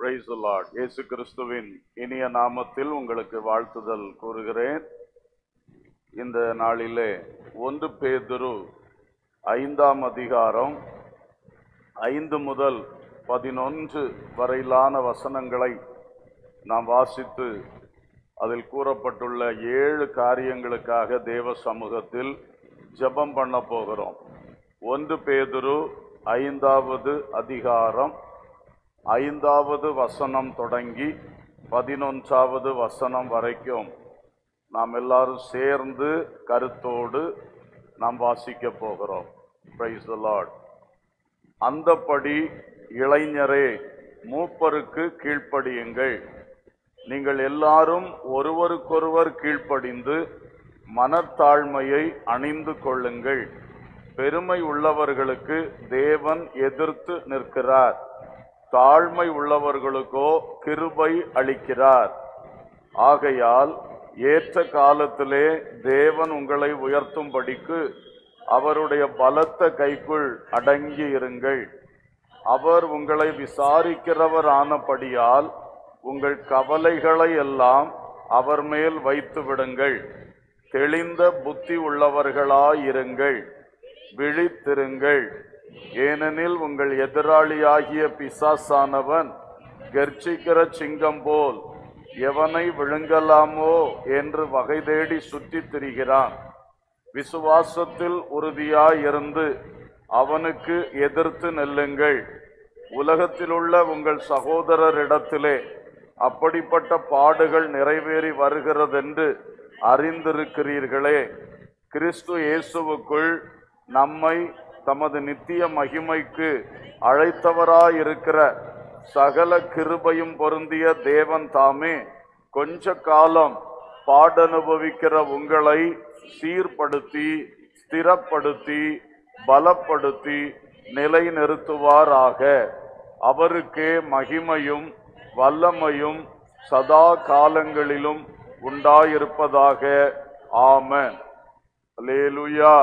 Price Lord இயேசு கிறிஸ்துவின் இனிய நாமத்தில் உங்களுக்கு வாழ்த்துதல் கூறுகிறேன் இந்த நாளிலே ஒன்று பேதுரு ஐந்தாம் அதிகாரம் ஐந்து முதல் பதினொன்று வரையிலான வசனங்களை நாம் வாசித்து அதில் கூறப்பட்டுள்ள ஏழு காரியங்களுக்காக தேவ சமூகத்தில் ஜெபம் பண்ண போகிறோம் ஒன்று பேதுரு ஐந்தாவது அதிகாரம் ஐந்தாவது வசனம் தொடங்கி பதினொன்றாவது வசனம் வரைக்கும் நாம் எல்லாரும் சேர்ந்து கருத்தோடு நாம் வாசிக்க போகிறோம் பிரைஸ் லார்ட் அந்தப்படி இளைஞரே மூப்பருக்கு கீழ்ப்படியுங்கள் நீங்கள் எல்லாரும் ஒருவருக்கொருவர் கீழ்ப்படிந்து மனத்தாழ்மையை அணிந்து கொள்ளுங்கள் பெருமை உள்ளவர்களுக்கு தேவன் எதிர்த்து நிற்கிறார் தாழ்மை உள்ளவர்களுக்கோ கிருபை அளிக்கிறார் ஆகையால் ஏற்ற காலத்திலே தேவன் உங்களை உயர்த்தும்படிக்கு அவருடைய பலத்த கைக்குள் அடங்கி இருங்கள் அவர் உங்களை விசாரிக்கிறவர் ஆனபடியால் உங்கள் கவலைகளை எல்லாம் அவர் மேல் வைத்து விடுங்கள் தெளிந்த புத்தி உள்ளவர்களாயிருங்கள் விழித்திருங்கள் ஏனெனில் உங்கள் எதிராளியாகிய பிசாசானவன் கர்ச்சிக்கிற சிங்கம் போல் எவனை விழுங்கலாமோ என்று வகை தேடி சுற்றித் திரிகிறான் விசுவாசத்தில் உறுதியாயிருந்து அவனுக்கு எதிர்த்து நெல்லுங்கள் உலகத்திலுள்ள உங்கள் சகோதரரிடத்திலே அப்படிப்பட்ட பாடுகள் நிறைவேறி வருகிறதென்று அறிந்திருக்கிறீர்களே கிறிஸ்து இயேசுவுக்குள் நம்மை தமது நித்திய மகிமைக்கு அழைத்தவராயிருக்கிற சகல கிருபையும் பொருந்திய தேவன் தாமே கொஞ்ச காலம் பாடனுபவிக்கிற உங்களை சீர்படுத்தி ஸ்திரப்படுத்தி பலப்படுத்தி நிலைநிறுத்துவாராக அவருக்கே மகிமையும் வல்லமையும் சதா காலங்களிலும் உண்டாயிருப்பதாக ஆமென் அல்லேலூயா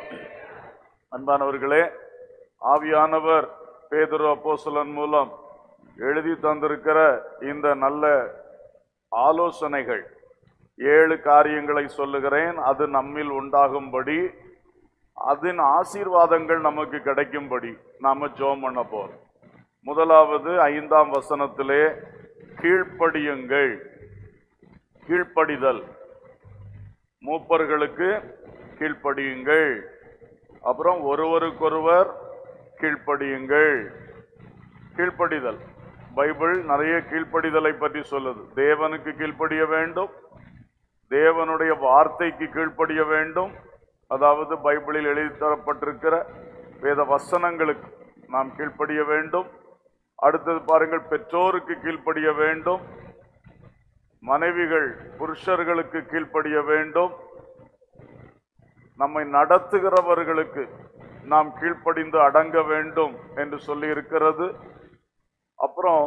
அன்பானவர்களே ஆவியானவர் பேதுரு அப்போஸ்தலன் மூலம் எழுதி தந்திருக்கிற இந்த நல்ல ஆலோசனைகள் ஏழு காரியங்களை சொல்லுகிறேன் அது நம்மில் உண்டாகும்படி அதன் ஆசீர்வாதங்கள் நமக்கு கிடைக்கும்படி நாம ஜோம் பண்ண போறோம் முதலாவது ஐந்தாம் வசனத்திலே கீழ்ப்படியுங்கள் கீழ்ப்படிதல் மூப்பர்களுக்கு கீழ்ப்படியுங்கள் அப்புறம் ஒருவருக்கொருவர் கீழ்ப்படியுங்கள் கீழ்ப்படிதல் பைபிள் நிறைய கீழ்ப்படிதலை பற்றி சொல்லுது தேவனுக்கு கீழ்ப்படிய வேண்டும் தேவனுடைய வார்த்தைக்கு கீழ்ப்படிய வேண்டும் அதாவது பைபிளில் எழுதி தரப்பட்டிருக்கிற வேத வசனங்களுக்கு நாம் கீழ்ப்படிய வேண்டும் அடுத்தது பாருங்கள் பெற்றோருக்கு கீழ்ப்படிய வேண்டும் மனைவிகள் புருஷர்களுக்கு கீழ்ப்படிய வேண்டும் நம்மை நடத்துகிறவர்களுக்கு நாம் கீழ்ப்படிந்து அடங்க வேண்டும் என்று சொல்லி இருக்கிறது அப்புறம்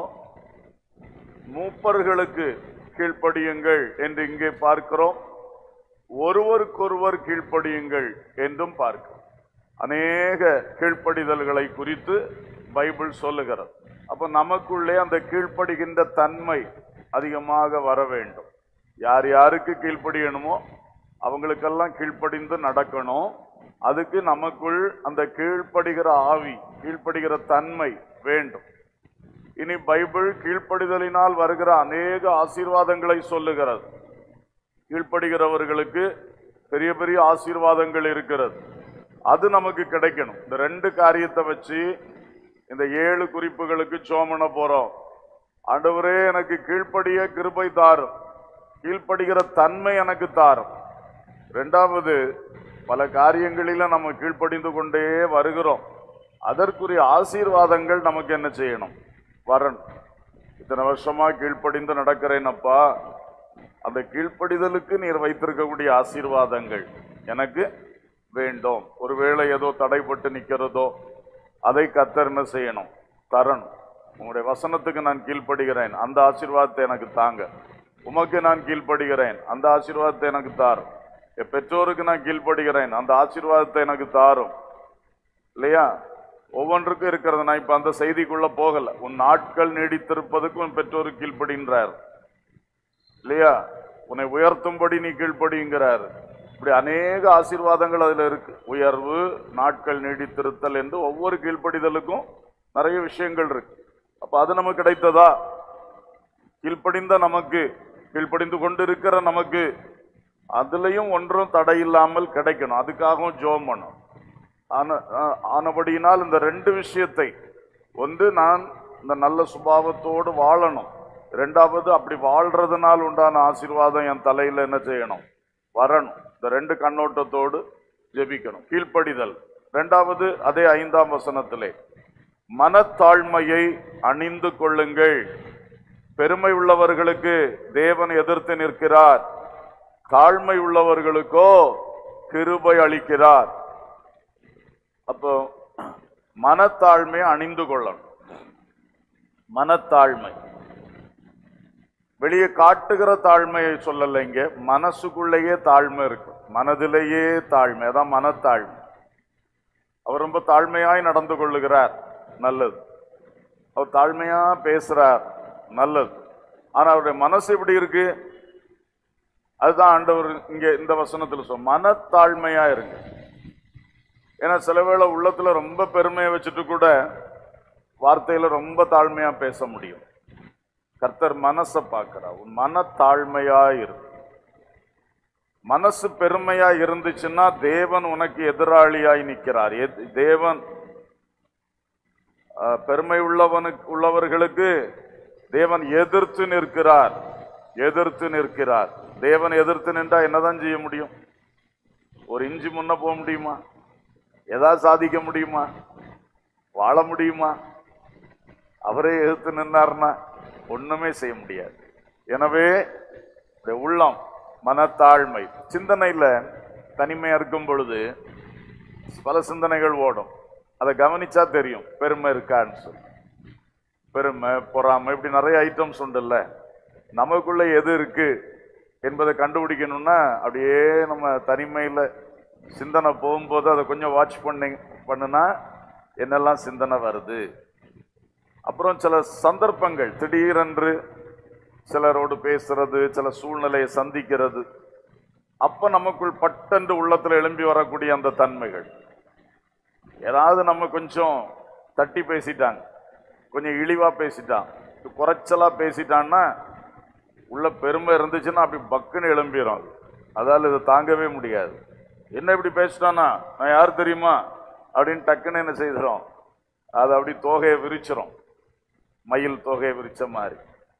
மூப்பர்களுக்கு கீழ்ப்படியுங்கள் என்று இங்கே பார்க்கிறோம் ஒருவருக்கொருவர் கீழ்ப்படியுங்கள் என்றும் பார்க்கிறோம் அநேக கீழ்ப்படிதல்களை குறித்து பைபிள் சொல்லுகிறது அப்ப நமக்குள்ளே அந்த கீழ்ப்படுகின்ற தன்மை அதிகமாக வர வேண்டும் யார் யாருக்கு கீழ்ப்படியணுமோ அவங்களுக்கெல்லாம் கீழ்ப்படிந்து நடக்கணும் அதுக்கு நமக்குள் அந்த கீழ்ப்படுகிற ஆவி கீழ்ப்படுகிற தன்மை வேண்டும் இனி பைபிள் கீழ்ப்படிதலினால் வருகிற அநேக ஆசீர்வாதங்களை சொல்லுகிறது கீழ்ப்படுகிறவர்களுக்கு பெரிய பெரிய ஆசீர்வாதங்கள் இருக்கிறது அது நமக்கு கிடைக்கணும் இந்த ரெண்டு காரியத்தை வச்சு இந்த ஏழு குறிப்புகளுக்கு சோமன போறோம் ஆண்டவரே எனக்கு கீழ்ப்படிய கிருபை தாரும் கீழ்ப்படுகிற தன்மை எனக்கு தாரும் ரெண்டாவது பல காரியங்களில நம்ம கீழ்ப்படிந்து கொண்டே வருகிறோம் அதற்குரிய ஆசீர்வாதங்கள் நமக்கு என்ன செய்யணும் வரணும் இத்தனை வருஷமா கீழ்ப்படிந்து நடக்கிறேனப்பா அந்த கீழ்ப்படிதலுக்கு நீர் வைத்திருக்கக்கூடிய ஆசீர்வாதங்கள் எனக்கு வேண்டும் ஒருவேளை ஏதோ தடைப்பட்டு நிக்கிறதோ அதை கத்தர் என்ன செய்யணும் தரணும் உங்களுடைய வசனத்துக்கு நான் கீழ்ப்படுகிறேன் அந்த ஆசீர்வாதத்தை எனக்கு தாங்க உமக்கு நான் கீழ்ப்படுகிறேன் அந்த ஆசீர்வாதத்தை எனக்கு தாரும் என் பெற்றோருக்கு நான் கீழ்ப்படுகிறேன் அந்த ஆசீர்வாதத்தை எனக்கு தாரும் இல்லையா ஒவ்வொன்றுக்கும் இருக்கிறது நான் இப்ப அந்த செய்திக்குள்ள போகல உன் நாட்கள் நீடித்திருப்பதுக்கு உன் பெற்றோரு கீழ்ப்படின்றார் இல்லையா உன்னை உயர்த்தும்படி நீ கீழ்ப்படிங்கிறார் இப்படி அநேக ஆசீர்வாதங்கள் அதுல இருக்கு உயர்வு நாட்கள் நீடித்திருத்தல் என்று ஒவ்வொரு கீழ்ப்படிதலுக்கும் நிறைய விஷயங்கள் இருக்கு அப்ப அது நமக்கு கிடைத்ததா கீழ்ப்படிந்த நமக்கு கீழ்ப்படிந்து கொண்டிருக்கிற நமக்கு அதுலயும் ஒன்றும் தடை இல்லாமல் கிடைக்கணும் அதுக்காகவும் ஜோம் பண்ணும் ஆன- ஆ- ஆனபடியினால் இந்த ரெண்டு விஷயத்தை ஒன்று நான் இந்த நல்ல சுபாவத்தோடு வாழணும் ரெண்டாவது அப்படி வாழ்றதுனால் உண்டான ஆசீர்வாதம் என் தலையில என்ன செய்யணும் வரணும் இந்த ரெண்டு கண்ணோட்டத்தோடு ஜெபிக்கணும் கீழ்ப்படிதல் ரெண்டாவது அதே ஐந்தாம் வசனத்திலே மனத்தாழ்மையை அணிந்து கொள்ளுங்கள் பெருமை உள்ளவர்களுக்கு தேவன் எதிர்த்து நிற்கிறார் தாழ்மை உள்ளவர்களுக்கோ கிருபை அளிக்கிறார் அப்போ மனத்தாழ்மை அணிந்து கொள்ளணும் மனத்தாழ்மை வெளியே காட்டுகிற தாழ்மையை சொல்லல இங்க மனசுக்குள்ளேயே தாழ்மை இருக்கு மனதிலேயே தாழ்மை அதான் மனத்தாழ்மை அவர் ரொம்ப தாழ்மையாய் நடந்து கொள்ளுகிறார் நல்லது அவர் தாழ்மையா பேசுறார் நல்லது ஆனா அவருடைய மனசு எப்படி இருக்கு அதுதான் ஆண்டவர் இங்க இந்த வசனத்துல சொல் மனத்தாழ்மையா இருங்க ஏன்னா சில வேளை உள்ளத்துல ரொம்ப பெருமையை வச்சுட்டு கூட வார்த்தையில ரொம்ப தாழ்மையா பேச முடியும் கர்த்தர் மனசை பார்க்கிறார் உன் மனத்தாழ்மையா இரு மனசு பெருமையா இருந்துச்சுன்னா தேவன் உனக்கு எதிராளியாய் நிற்கிறார் எத்- தேவன் அஹ், பெருமை உள்ளவனுக்கு உள்ளவர்களுக்கு தேவன் எதிர்த்து நிற்கிறார் எதிர்த்து நிற்கிறார் தேவன் எதிர்த்து நின்றா என்னதான் செய்ய முடியும் ஒரு இஞ்சி முன்ன போக முடியுமா ஏதாவது சாதிக்க முடியுமா வாழ முடியுமா அவரே எதிர்த்து நின்னார்னா ஒண்ணுமே செய்ய முடியாது எனவே இந்த உள்ளம் மனத்தாழ்மை சிந்தனையில தனிமையா இருக்கும் பொழுது பல சிந்தனைகள் ஓடும் அதை கவனிச்சா தெரியும் பெருமை இருக்கான்னு சொல்லி பெருமை பொறாமை இப்படி நிறைய ஐட்டம்ஸ் உண்டுல்ல நமக்குள்ள எது இருக்கு என்பதை கண்டுபிடிக்கணும்னா அப்படியே நம்ம தனிமையில சிந்தனை போகும்போது அதை கொஞ்சம் வாட்ச் பண்ணி பண்ணுனா என்னெல்லாம் சிந்தனை வருது அப்புறம் சில சந்தர்ப்பங்கள் திடீரென்று சிலரோடு பேசுறது சில சூழ்நிலையை சந்திக்கிறது அப்ப நமக்குள் பட்டென்று உள்ளத்துல எழும்பி வரக்கூடிய அந்த தன்மைகள் ஏதாவது நம்ம கொஞ்சம் தட்டி பேசிட்டாங்க கொஞ்சம் இழிவா பேசிட்டான் குறைச்சலா பேசிட்டான்னா உள்ள பெருமை இருந்துச்சுன்னா அப்படி பக்குன்னு எழும்பிடும் அது அதால இதை தாங்கவே முடியாது என்ன இப்படி பேசிட்டானா நான் யார் தெரியுமா அப்படின்னு டக்குன்னு என்ன செய்கிறோம் அதை அப்படி தோகையை விரிச்சிரும் மயில் தொகையை விரிச்ச மாதிரி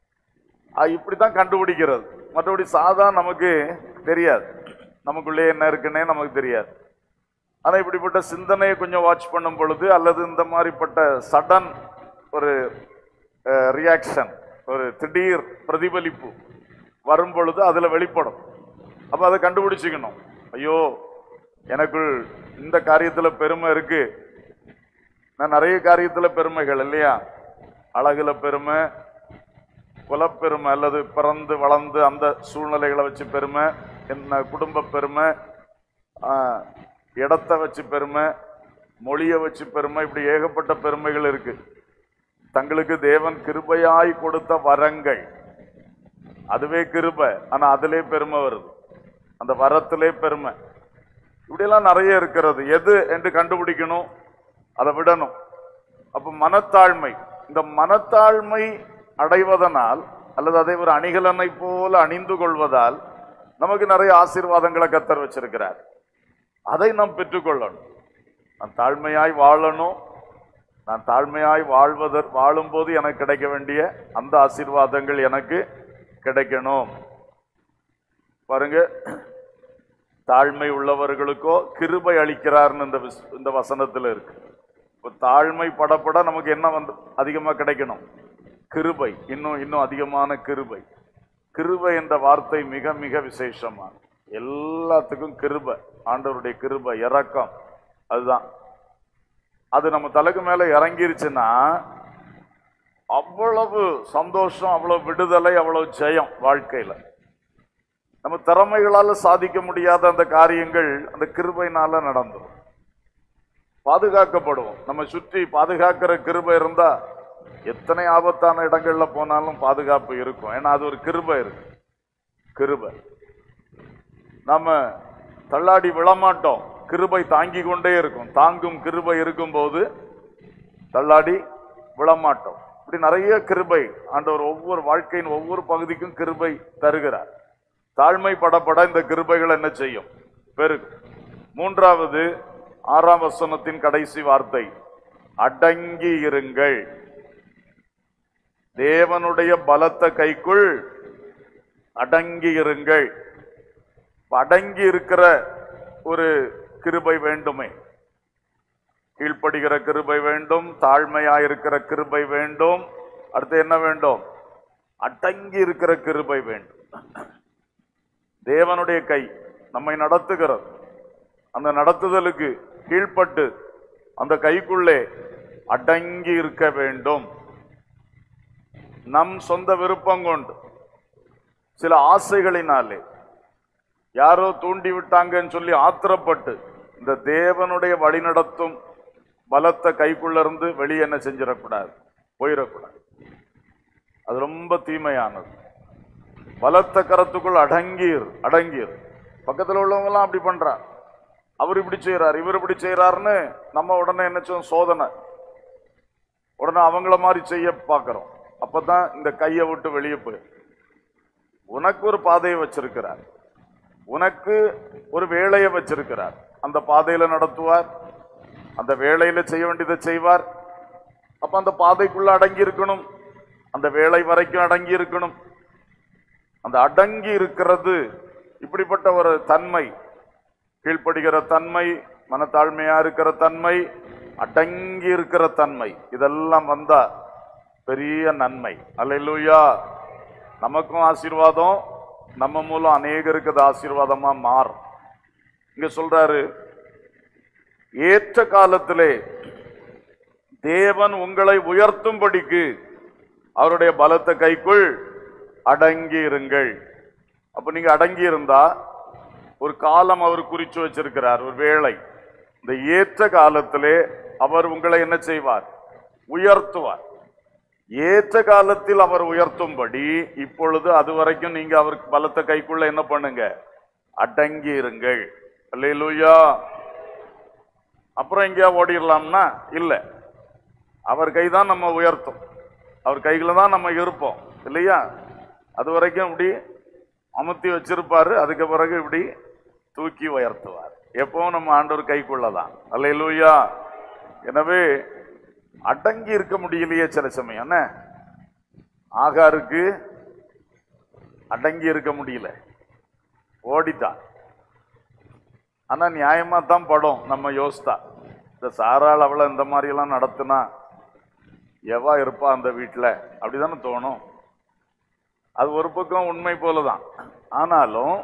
அது இப்படித்தான் கண்டுபிடிக்கிறது மற்றபடி சாதா நமக்கு தெரியாது நமக்குள்ளே என்ன இருக்குன்னே நமக்கு தெரியாது ஆனா இப்படிப்பட்ட சிந்தனையை கொஞ்சம் வாட்ச் பண்ணும் பொழுது அல்லது இந்த மாதிரிப்பட்ட சடன் ஒரு ரியாக்ஷன் ஒரு திடீர் பிரதிபலிப்பு வரும் பொழுது அதுல வெளிப்படும் அப்ப அதை கண்டுபிடிச்சுக்கணும் ஐயோ எனக்குள் இந்த காரியத்துல பெருமை இருக்கு நான் நிறைய காரியத்துல பெருமைகள் இல்லையா அழகுல பெருமை குலப்பெருமை அல்லது பிறந்து வளர்ந்து அந்த சூழ்நிலைகளை வச்சு பெருமை என்ன குடும்ப பெருமை ஆஹ், இடத்தை வச்சு பெருமை மொழியை வச்சு பெருமை இப்படி ஏகப்பட்ட பெருமைகள் இருக்கு தங்களுக்கு தேவன் கிருபையாய் கொடுத்த வரங்கள் அதுவே கிருபை ஆனா அதிலே பெருமை வருது அந்த வரத்திலே பெருமை இப்படியெல்லாம் நிறைய இருக்கிறது எது என்று கண்டுபிடிக்கணும் அதை விடணும் அப்ப மனத்தாழ்மை இந்த மனத்தாழ்மை அடைவதனால் அல்லது அதை ஒரு அணிகலனை போல அணிந்து கொள்வதால் நமக்கு நிறைய ஆசீர்வாதங்களை கத்தர் வச்சிருக்கிறார் அதை நாம் பெற்றுக்கொள்ளணும் நான் தாழ்மையாய் வாழணும் நான் தாழ்மையாய் வாழ்வதற் வாழும்போது எனக்கு கிடைக்க வேண்டிய அந்த ஆசீர்வாதங்கள் எனக்கு கிடைக்கணும் பாருங்க தாழ்மை உள்ளவர்களுக்கோ கிருபை அளிக்கிறார்னு இந்த விஸ்- இந்த வசனத்துல இருக்கு இப்போ தாழ்மை படப்பட நமக்கு என்ன வந்து அதிகமா கிடைக்கணும் கிருபை இன்னும் இன்னும் அதிகமான கிருபை கிருபை என்ற வார்த்தை மிக மிக விசேஷமா எல்லாத்துக்கும் கிருபை ஆண்டவருடைய கிருபை இரக்கம் அதுதான் அது நம்ம தலைக்கு மேல இறங்கிருச்சுன்னா அவ்வளவு சந்தோஷம் அவ்வளவு விடுதலை அவ்வளவு ஜெயம் வாழ்க்கையில நம்ம திறமைகளால சாதிக்க முடியாத அந்த காரியங்கள் அந்த கிருபையினால நடந்துரும் பாதுகாக்கப்படுவோம் நம்ம சுற்றி பாதுகாக்கிற கிருபை இருந்தா எத்தனை ஆபத்தான இடங்கள்ல போனாலும் பாதுகாப்பு இருக்கும் ஏன்னா அது ஒரு கிருபை இருக்கு கிருபை நம்ம தள்ளாடி விழமாட்டோம் கிருபை தாங்கி கொண்டே இருக்கும் தாங்கும் கிருபை இருக்கும்போது தள்ளாடி விழமாட்டோம் இப்படி நிறைய கிருபை ஆண்டவர் ஒவ்வொரு வாழ்க்கையின் ஒவ்வொரு பகுதிக்கும் கிருபை தருகிறார் தாழ்மைப்படப்பட இந்த கிருபைகள் என்ன செய்யும் பெருகும் மூன்றாவது ஆறாம் வசனத்தின் கடைசி வார்த்தை அடங்கி இருங்கள் தேவனுடைய பலத்த கைக்குள் அடங்கி இருங்கள் இப்ப அடங்கி இருக்கிற ஒரு கிருபை வேண்டுமே கீழ்ப்படுகிற கிருபை வேண்டும் தாழ்மையா இருக்கிற கிருபை வேண்டும் அடுத்து என்ன வேண்டும் அடங்கி இருக்கிற கிருபை வேண்டும் தேவனுடைய கை நம்மை நடத்துகிறது அந்த நடத்துதலுக்கு கீழ்ப்பட்டு அந்த கைக்குள்ளே அடங்கி இருக்க வேண்டும் நம் சொந்த விருப்பம் கொண்டு சில ஆசைகளினாலே யாரோ தூண்டி விட்டாங்கன்னு சொல்லி ஆத்திரப்பட்டு இந்த தேவனுடைய வழிநடத்தும் பலத்த கைக்குள்ள இருந்து வெளியே என்ன செஞ்சிடக்கூடாது போயிடக்கூடாது அது ரொம்ப தீமையானது பலத்த கரத்துக்குள் அடங்கீர் அடங்கீர் பக்கத்துல உள்ளவங்க எல்லாம் அப்படி பண்றார் அவர் இப்படி செய்யறார் இவர் இப்படி செய்யறாருன்னு நம்ம உடனே என்ன செய்வோம் சோதனை உடனே அவங்கள மாதிரி செய்ய பார்க்கிறோம் அப்பதான் இந்த கையை விட்டு வெளியே போய் உனக்கு ஒரு பாதையை வச்சிருக்கிறார் உனக்கு ஒரு வேலையை வச்சிருக்கிறார் அந்த பாதையில நடத்துவார் அந்த வேலையில செய்ய வேண்டியதை செய்வார் அப்ப அந்த பாதைக்குள்ள அடங்கி இருக்கணும் அந்த வேலை வரைக்கும் அடங்கி இருக்கணும் அந்த அடங்கி இருக்கிறது இப்படிப்பட்ட ஒரு தன்மை கீழ்ப்படுகிற தன்மை மனத்தாழ்மையா இருக்கிற தன்மை அடங்கி இருக்கிற தன்மை இதெல்லாம் வந்தா பெரிய நன்மை அல்லேலூயா நமக்கும் ஆசீர்வாதம் நம்ம மூலம் அநேகருக்கு அது ஆசீர்வாதமா மாறும் இங்க சொல்றாரு ஏற்ற காலத்திலே தேவன் உங்களை உயர்த்தும்படிக்கு அவருடைய பலத்த கைக்குள் அடங்கி இருங்கள் அப்ப நீங்க அடங்கி இருந்தா ஒரு காலம் அவர் குறிச்சு வச்சிருக்கிறார் ஒரு வேளை இந்த ஏற்ற காலத்திலே அவர் உங்களை என்ன செய்வார் உயர்த்துவார் ஏற்ற காலத்தில் அவர் உயர்த்தும்படி இப்பொழுது அது வரைக்கும் நீங்க அவருக்கு பலத்த கைக்குள்ள என்ன பண்ணுங்க அடங்கி இருங்கள் அல்லேலூயா அப்புறம் எங்கேயா ஓடிடலாம்னா இல்ல அவர் கைதான் நம்ம உயர்த்தும் அவர் கையில தான் நம்ம இருப்போம் இல்லையா அது வரைக்கும் இப்படி அமுத்தி வச்சிருப்பாரு அதுக்கு பிறகு இப்படி தூக்கி உயர்த்துவார் எப்பவும் நம்ம ஆண்டவர் கைக்குள்ளதான் அல்லேலூயா எனவே அடங்கி இருக்க முடியலையே சில சமயம் என்ன ஆகாருக்கு அடங்கி இருக்க முடியல ஓடிட்டான் ஆனா நியாயமா தான் படம் நம்ம யோசித்தா இந்த சாராள் அவளை இந்த மாதிரி எல்லாம் நடத்துனா எவா இருப்பா அந்த வீட்டுல அப்படிதானே தோணும் அது ஒரு பக்கம் உண்மை போலதான் ஆனாலும்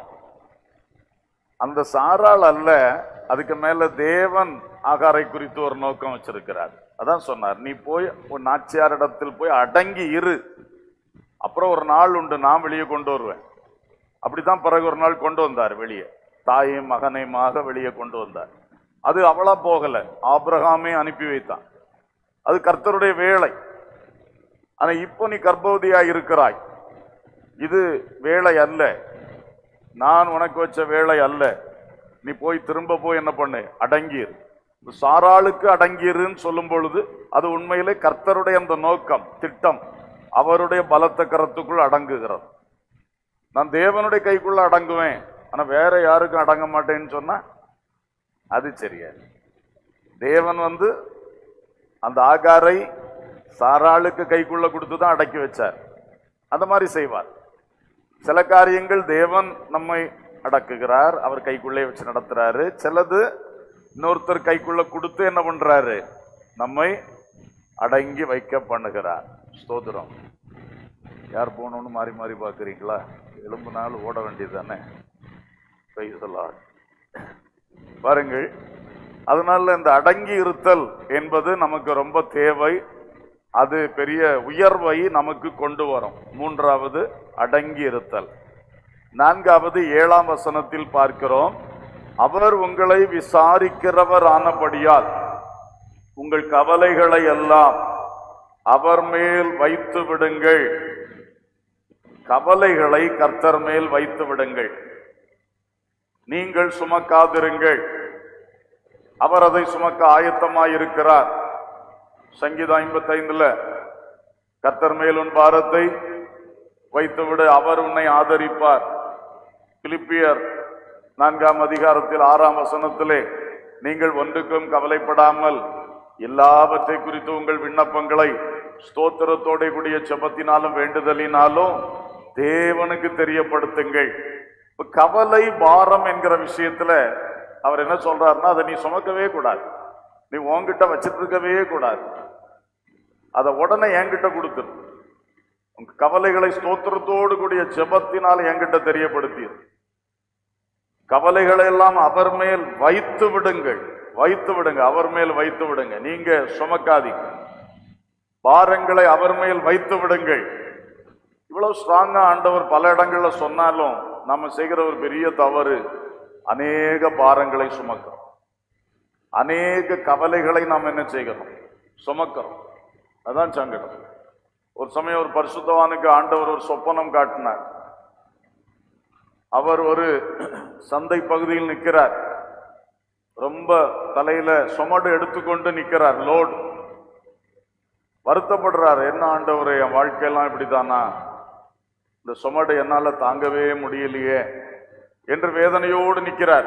அந்த சாராள் அல்ல அதுக்கு மேல தேவன் ஆகாரை குறித்து ஒரு நோக்கம் வச்சிருக்கிறார் அதான் சொன்னார் நீ போய் உன் நாச்சியாரிடத்தில் போய் அடங்கி இரு அப்புறம் ஒரு நாள் உண்டு நான் வெளியே கொண்டு வருவேன் அப்படித்தான் பிறகு ஒரு நாள் கொண்டு வந்தார் வெளியே தாயும் மகனையுமாக வெளியே கொண்டு வந்தார் அது அவளா போகல ஆபிரகாமே அனுப்பி வைத்தான் அது கர்த்தருடைய வேலை ஆனா இப்போ நீ கர்ப்பவதியா இருக்கிறாய் இது வேலை அல்ல நான் உனக்கு வச்ச வேலை அல்ல நீ போய் திரும்ப போய் என்ன பண்ணு அடங்கியிரு சாராளுக்கு அடங்கியிருன்னு சொல்லும் பொழுது அது உண்மையிலே கர்த்தருடைய அந்த நோக்கம் திட்டம் அவருடைய பலத்த கரத்துக்குள் அடங்குகிறது நான் தேவனுடைய கைக்குள்ள அடங்குவேன் ஆனா வேற யாருக்கும் அடங்க மாட்டேன்னு சொன்னா அது சரியா தேவன் வந்து அந்த ஆகாரை சாராளுக்கு கைக்குள்ள கொடுத்து தான் அடக்கி வச்சார் அந்த மாதிரி செய்வார் சில காரியங்கள் தேவன் நம்மை அடக்குகிறார் அவர் கைக்குள்ளே வச்சு நடத்துறாரு சிலது இன்னொருத்தர் கைக்குள்ள கொடுத்து என்ன பண்றாரு நம்மை அடங்கி வைக்க பண்ணுகிறார் ஸ்தோத்திரம் யார் போகணும்னு மாறி மாறி பார்க்குறீங்களா எலும்பு நாள் ஓட வேண்டியது தானே பாருங்கள் அதனால இந்த அடங்கி இருத்தல் என்பது நமக்கு ரொம்ப தேவை அது பெரிய உயர்வை நமக்கு கொண்டு வரும் மூன்றாவது அடங்கி இருத்தல் நான்காவது ஏழாம் வசனத்தில் பார்க்கிறோம் அவர் உங்களை விசாரிக்கிறவர் ஆனபடியால் உங்கள் கவலைகளை எல்லாம் அவர் மேல் வைத்து விடுங்கள் கவலைகளை கர்த்தர் மேல் வைத்து விடுங்கள் நீங்கள் சுமக்காதிருங்கள் அவர் அதை சுமக்க ஆயத்தமாயிருக்கிறார் சங்கீதம் ஐம்பத்தைந்துல கர்த்தர் மேல் உன் பாரத்தை வைத்துவிடு அவர் உன்னை ஆதரிப்பார் பிலிப்பியர் நான்காம் அதிகாரத்தில் ஆறாம் வசனத்திலே நீங்கள் ஒன்றுக்கும் கவலைப்படாமல் எல்லாவற்றை குறித்து உங்கள் விண்ணப்பங்களை ஸ்தோத்திரத்தோட கூடிய செபத்தினாலும் வேண்டுதலினாலும் தேவனுக்கு தெரியப்படுத்துங்கள் இப்ப கவலை பாரம் என்கிற விஷயத்துல அவர் என்ன சொல்றாருன்னா அதை நீ சுமக்கவே கூடாது நீ உன்கிட்ட வச்சிட்டு இருக்கவே கூடாது அதை உடனே என்கிட்ட கொடுத்துரு உங்க கவலைகளை ஸ்தோத்திரத்தோடு கூடிய ஜெபத்தினால் என்கிட்ட தெரியப்படுத்தியது கவலைகளை எல்லாம் அவர் மேல் வைத்து விடுங்கள் வைத்து விடுங்க அவர் மேல் வைத்து விடுங்க நீங்க சுமக்காதீங்க பாரங்களை அவர் மேல் வைத்து விடுங்கள் இவ்வளவு ஸ்ட்ராங்கா ஆண்டவர் பல இடங்கள்ல சொன்னாலும் நம்ம செய்கிற ஒரு பெரிய தவறு அநேக பாரங்களை சுமக்கிறோம் அநேக கவலைகளை நாம் என்ன செய்கிறோம் சுமக்கிறோம் அதான் சங்கடம் ஒரு சமயம் ஒரு பரிசுத்தவானுக்கு ஆண்டவர் ஒரு சொப்பனம் காட்டினார் அவர் ஒரு சந்தை பகுதியில் நிற்கிறார் ரொம்ப தலையில சுமடு எடுத்துக்கொண்டு நிற்கிறார் லோடு வருத்தப்படுறார் என்ன ஆண்டவரே என் வாழ்க்கையெல்லாம் இப்படிதானா இந்த சுமடு என்னால தாங்கவே முடியலையே என்று வேதனையோடு நிற்கிறார்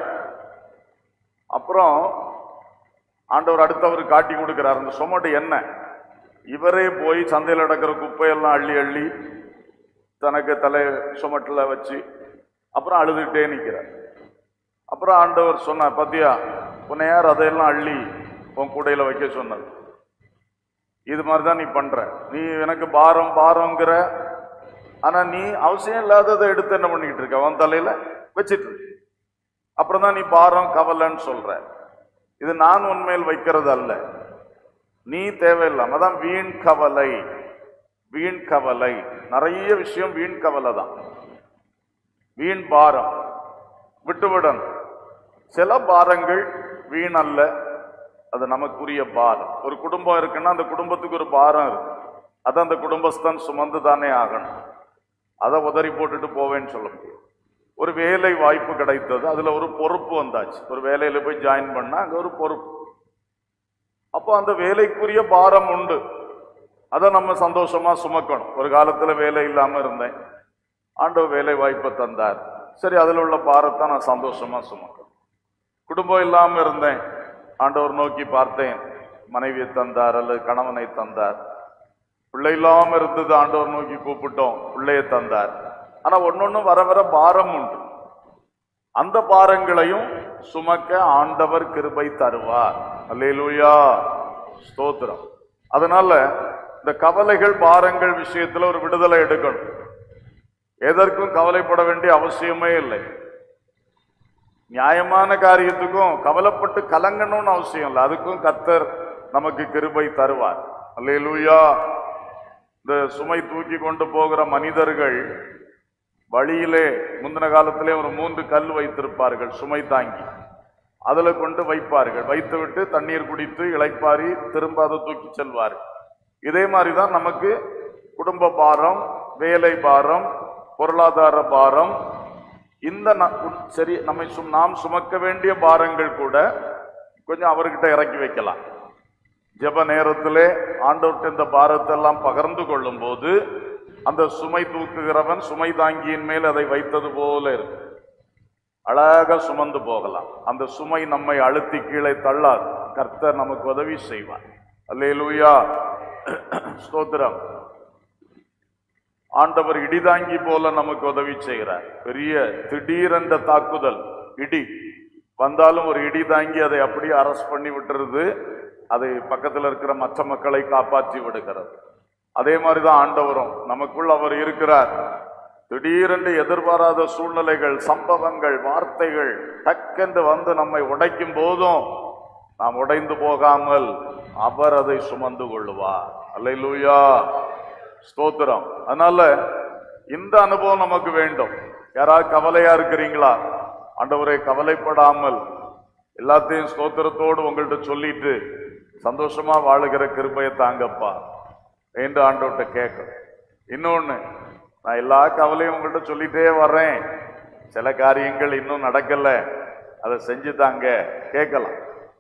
அப்புறம் ஆண்டவர் அடுத்தவர் காட்டி கொடுக்கிறார் அந்த சுமடு என்ன இவரே போய் சந்தையில் நடக்கிற குப்பையெல்லாம் அள்ளி அள்ளி தனக்கு தலை சுமட்டில் வச்சு அப்புறம் அழுதுகிட்டே நிற்கிறார் அப்புறம் ஆண்டவர் சொன்னார் பத்தியா உன்னை யார் அதையெல்லாம் அள்ளி உன் கூடையில வைக்க சொன்னது இது மாதிரி தான் நீ பண்ற நீ எனக்கு பாரம் பாரம்ங்கிற ஆனா நீ அவசியம் இல்லாததை எடுத்து என்ன பண்ணிக்கிட்டு இருக்க உன் தலையில வச்சிட்டு இருக்க. அப்புறம் தான் நீ பாரம் கவலைன்னு சொல்ற இது நான் உண்மையில் வைக்கிறது அல்ல நீ தேவையில்லாம அதான் வீண் கவலை வீண் கவலை நிறைய விஷயம் வீண் கவலை தான் வீண் பாரம் விட்டுவிடணும் சில பாரங்கள் வீண் அல்ல அது நமக்குரிய பாரம் ஒரு குடும்பம் இருக்குன்னா அந்த குடும்பத்துக்கு ஒரு பாரம் இருக்கு அது அந்த குடும்பஸ்தான் சுமந்து தானே ஆகணும் அதை உதறி போட்டுட்டு போவேன்னு சொல்ல முடியும் ஒரு வேலை வாய்ப்பு கிடைத்தது அதுல ஒரு பொறுப்பு வந்தாச்சு ஒரு வேலையில போய் ஜாயின் பண்ணா அங்க ஒரு பொறுப்பு அப்போ அந்த வேலைக்குரிய பாரம் உண்டு அதை நம்ம சந்தோஷமா சுமக்கணும் ஒரு காலத்துல வேலை இல்லாம இருந்தேன் ஆண்டவர் வேலை வாய்ப்பை தந்தார் சரி அதில் உள்ள பாரத்தை நான் சந்தோஷமா சுமக்கணும் குடும்பம் இல்லாம இருந்தேன் ஆண்டவர் நோக்கி பார்த்தேன் மனைவியை தந்தார் அல்லது கணவனை தந்தார் பிள்ளை இல்லாம இருந்தது ஆண்டவர் நோக்கி கூப்பிட்டோம் பிள்ளையை தந்தார் ஆனா ஒன்னொன்னு வர வர பாரம் உண்டு அந்த பாரங்களையும் சுமக்க ஆண்டவர் கிருபை தருவார் அல்லேலூயா ஸ்தோத்திரம் அதனால இந்த கவலைகள் பாரங்கள் விஷயத்துல ஒரு விடுதலை எடுக்கணும் எதற்கும் கவலைப்பட வேண்டிய அவசியமே இல்லை நியாயமான காரியத்துக்கும் கவலைப்பட்டு கலங்கணும்னு அவசியம் இல்லை அதுக்கும் கத்தர் நமக்கு கிருபை தருவார் அல்லேலூயா இந்த சுமை தூக்கி கொண்டு போகிற மனிதர்கள் வழியிலே முந்தின காலத்திலே ஒரு மூன்று கல் வைத்திருப்பார்கள் சுமை தாங்கி அதுல கொண்டு வைப்பார்கள் வைத்துவிட்டு தண்ணீர் குடித்து இளைப்பாரி திரும்ப அதை தூக்கி செல்வார்கள் இதே மாதிரி தான் நமக்கு குடும்ப பாரம் வேலை பாரம் பொருளாதார பாரம் இந்த ந- உன்- சரி நம்மை சும் நாம் சுமக்க வேண்டிய பாரங்கள் கூட கொஞ்சம் அவர்கிட்ட இறக்கி வைக்கலாம் ஜெப நேரத்திலே ஆண்டவர்கிட்ட இந்த பாரத்தை எல்லாம் பகிர்ந்து கொள்ளும் போது அந்த சுமை தூக்குகிறவன் சுமை தாங்கியின் மேல் அதை வைத்தது போல இருக்கு அழகாக சுமந்து போகலாம் அந்த சுமை நம்மை அழுத்தி கீழே தள்ளாது கர்த்தர் நமக்கு உதவி செய்வார் அல்லேலூயா ஸ்தோத்திரம் ஆண்டவர் இடிதாங்கி போல நமக்கு உதவி செய்கிறார் பெரிய திடீரென்ற தாக்குதல் இடி வந்தாலும் ஒரு இடி தாங்கி அதை அப்படியே அரெஸ்ட் பண்ணி விட்டுறது அதை பக்கத்தில் இருக்கிற மற்ற மக்களை காப்பாற்றி விடுகிறது அதே மாதிரிதான் ஆண்டவரும் நமக்குள் அவர் இருக்கிறார் திடீரென்று எதிர்பாராத சூழ்நிலைகள் சம்பவங்கள் வார்த்தைகள் டக்கென்று வந்து நம்மை உடைக்கும் போதும் நாம் உடைந்து போகாமல் அவர் அதை சுமந்து கொள்ளுவார் அல்லேலூயா ஸ்தோத்திரம் அதனால இந்த அனுபவம் நமக்கு வேண்டும் யாராவது கவலையா இருக்கிறீங்களா ஆண்டவரை கவலைப்படாமல் எல்லாத்தையும் ஸ்தோத்திரத்தோடு உங்கள்ட்ட சொல்லிட்டு சந்தோஷமா வாழுகிற கிருபையை தாங்கப்பா என்று ஆண்டவர்கிட்ட கேட்க இன்னொன்னு நான் எல்லா கவலையும் உங்கள்கிட்ட சொல்லிட்டே வர்றேன் சில காரியங்கள் இன்னும் நடக்கல அதை செஞ்சு தாங்க கேட்கலாம்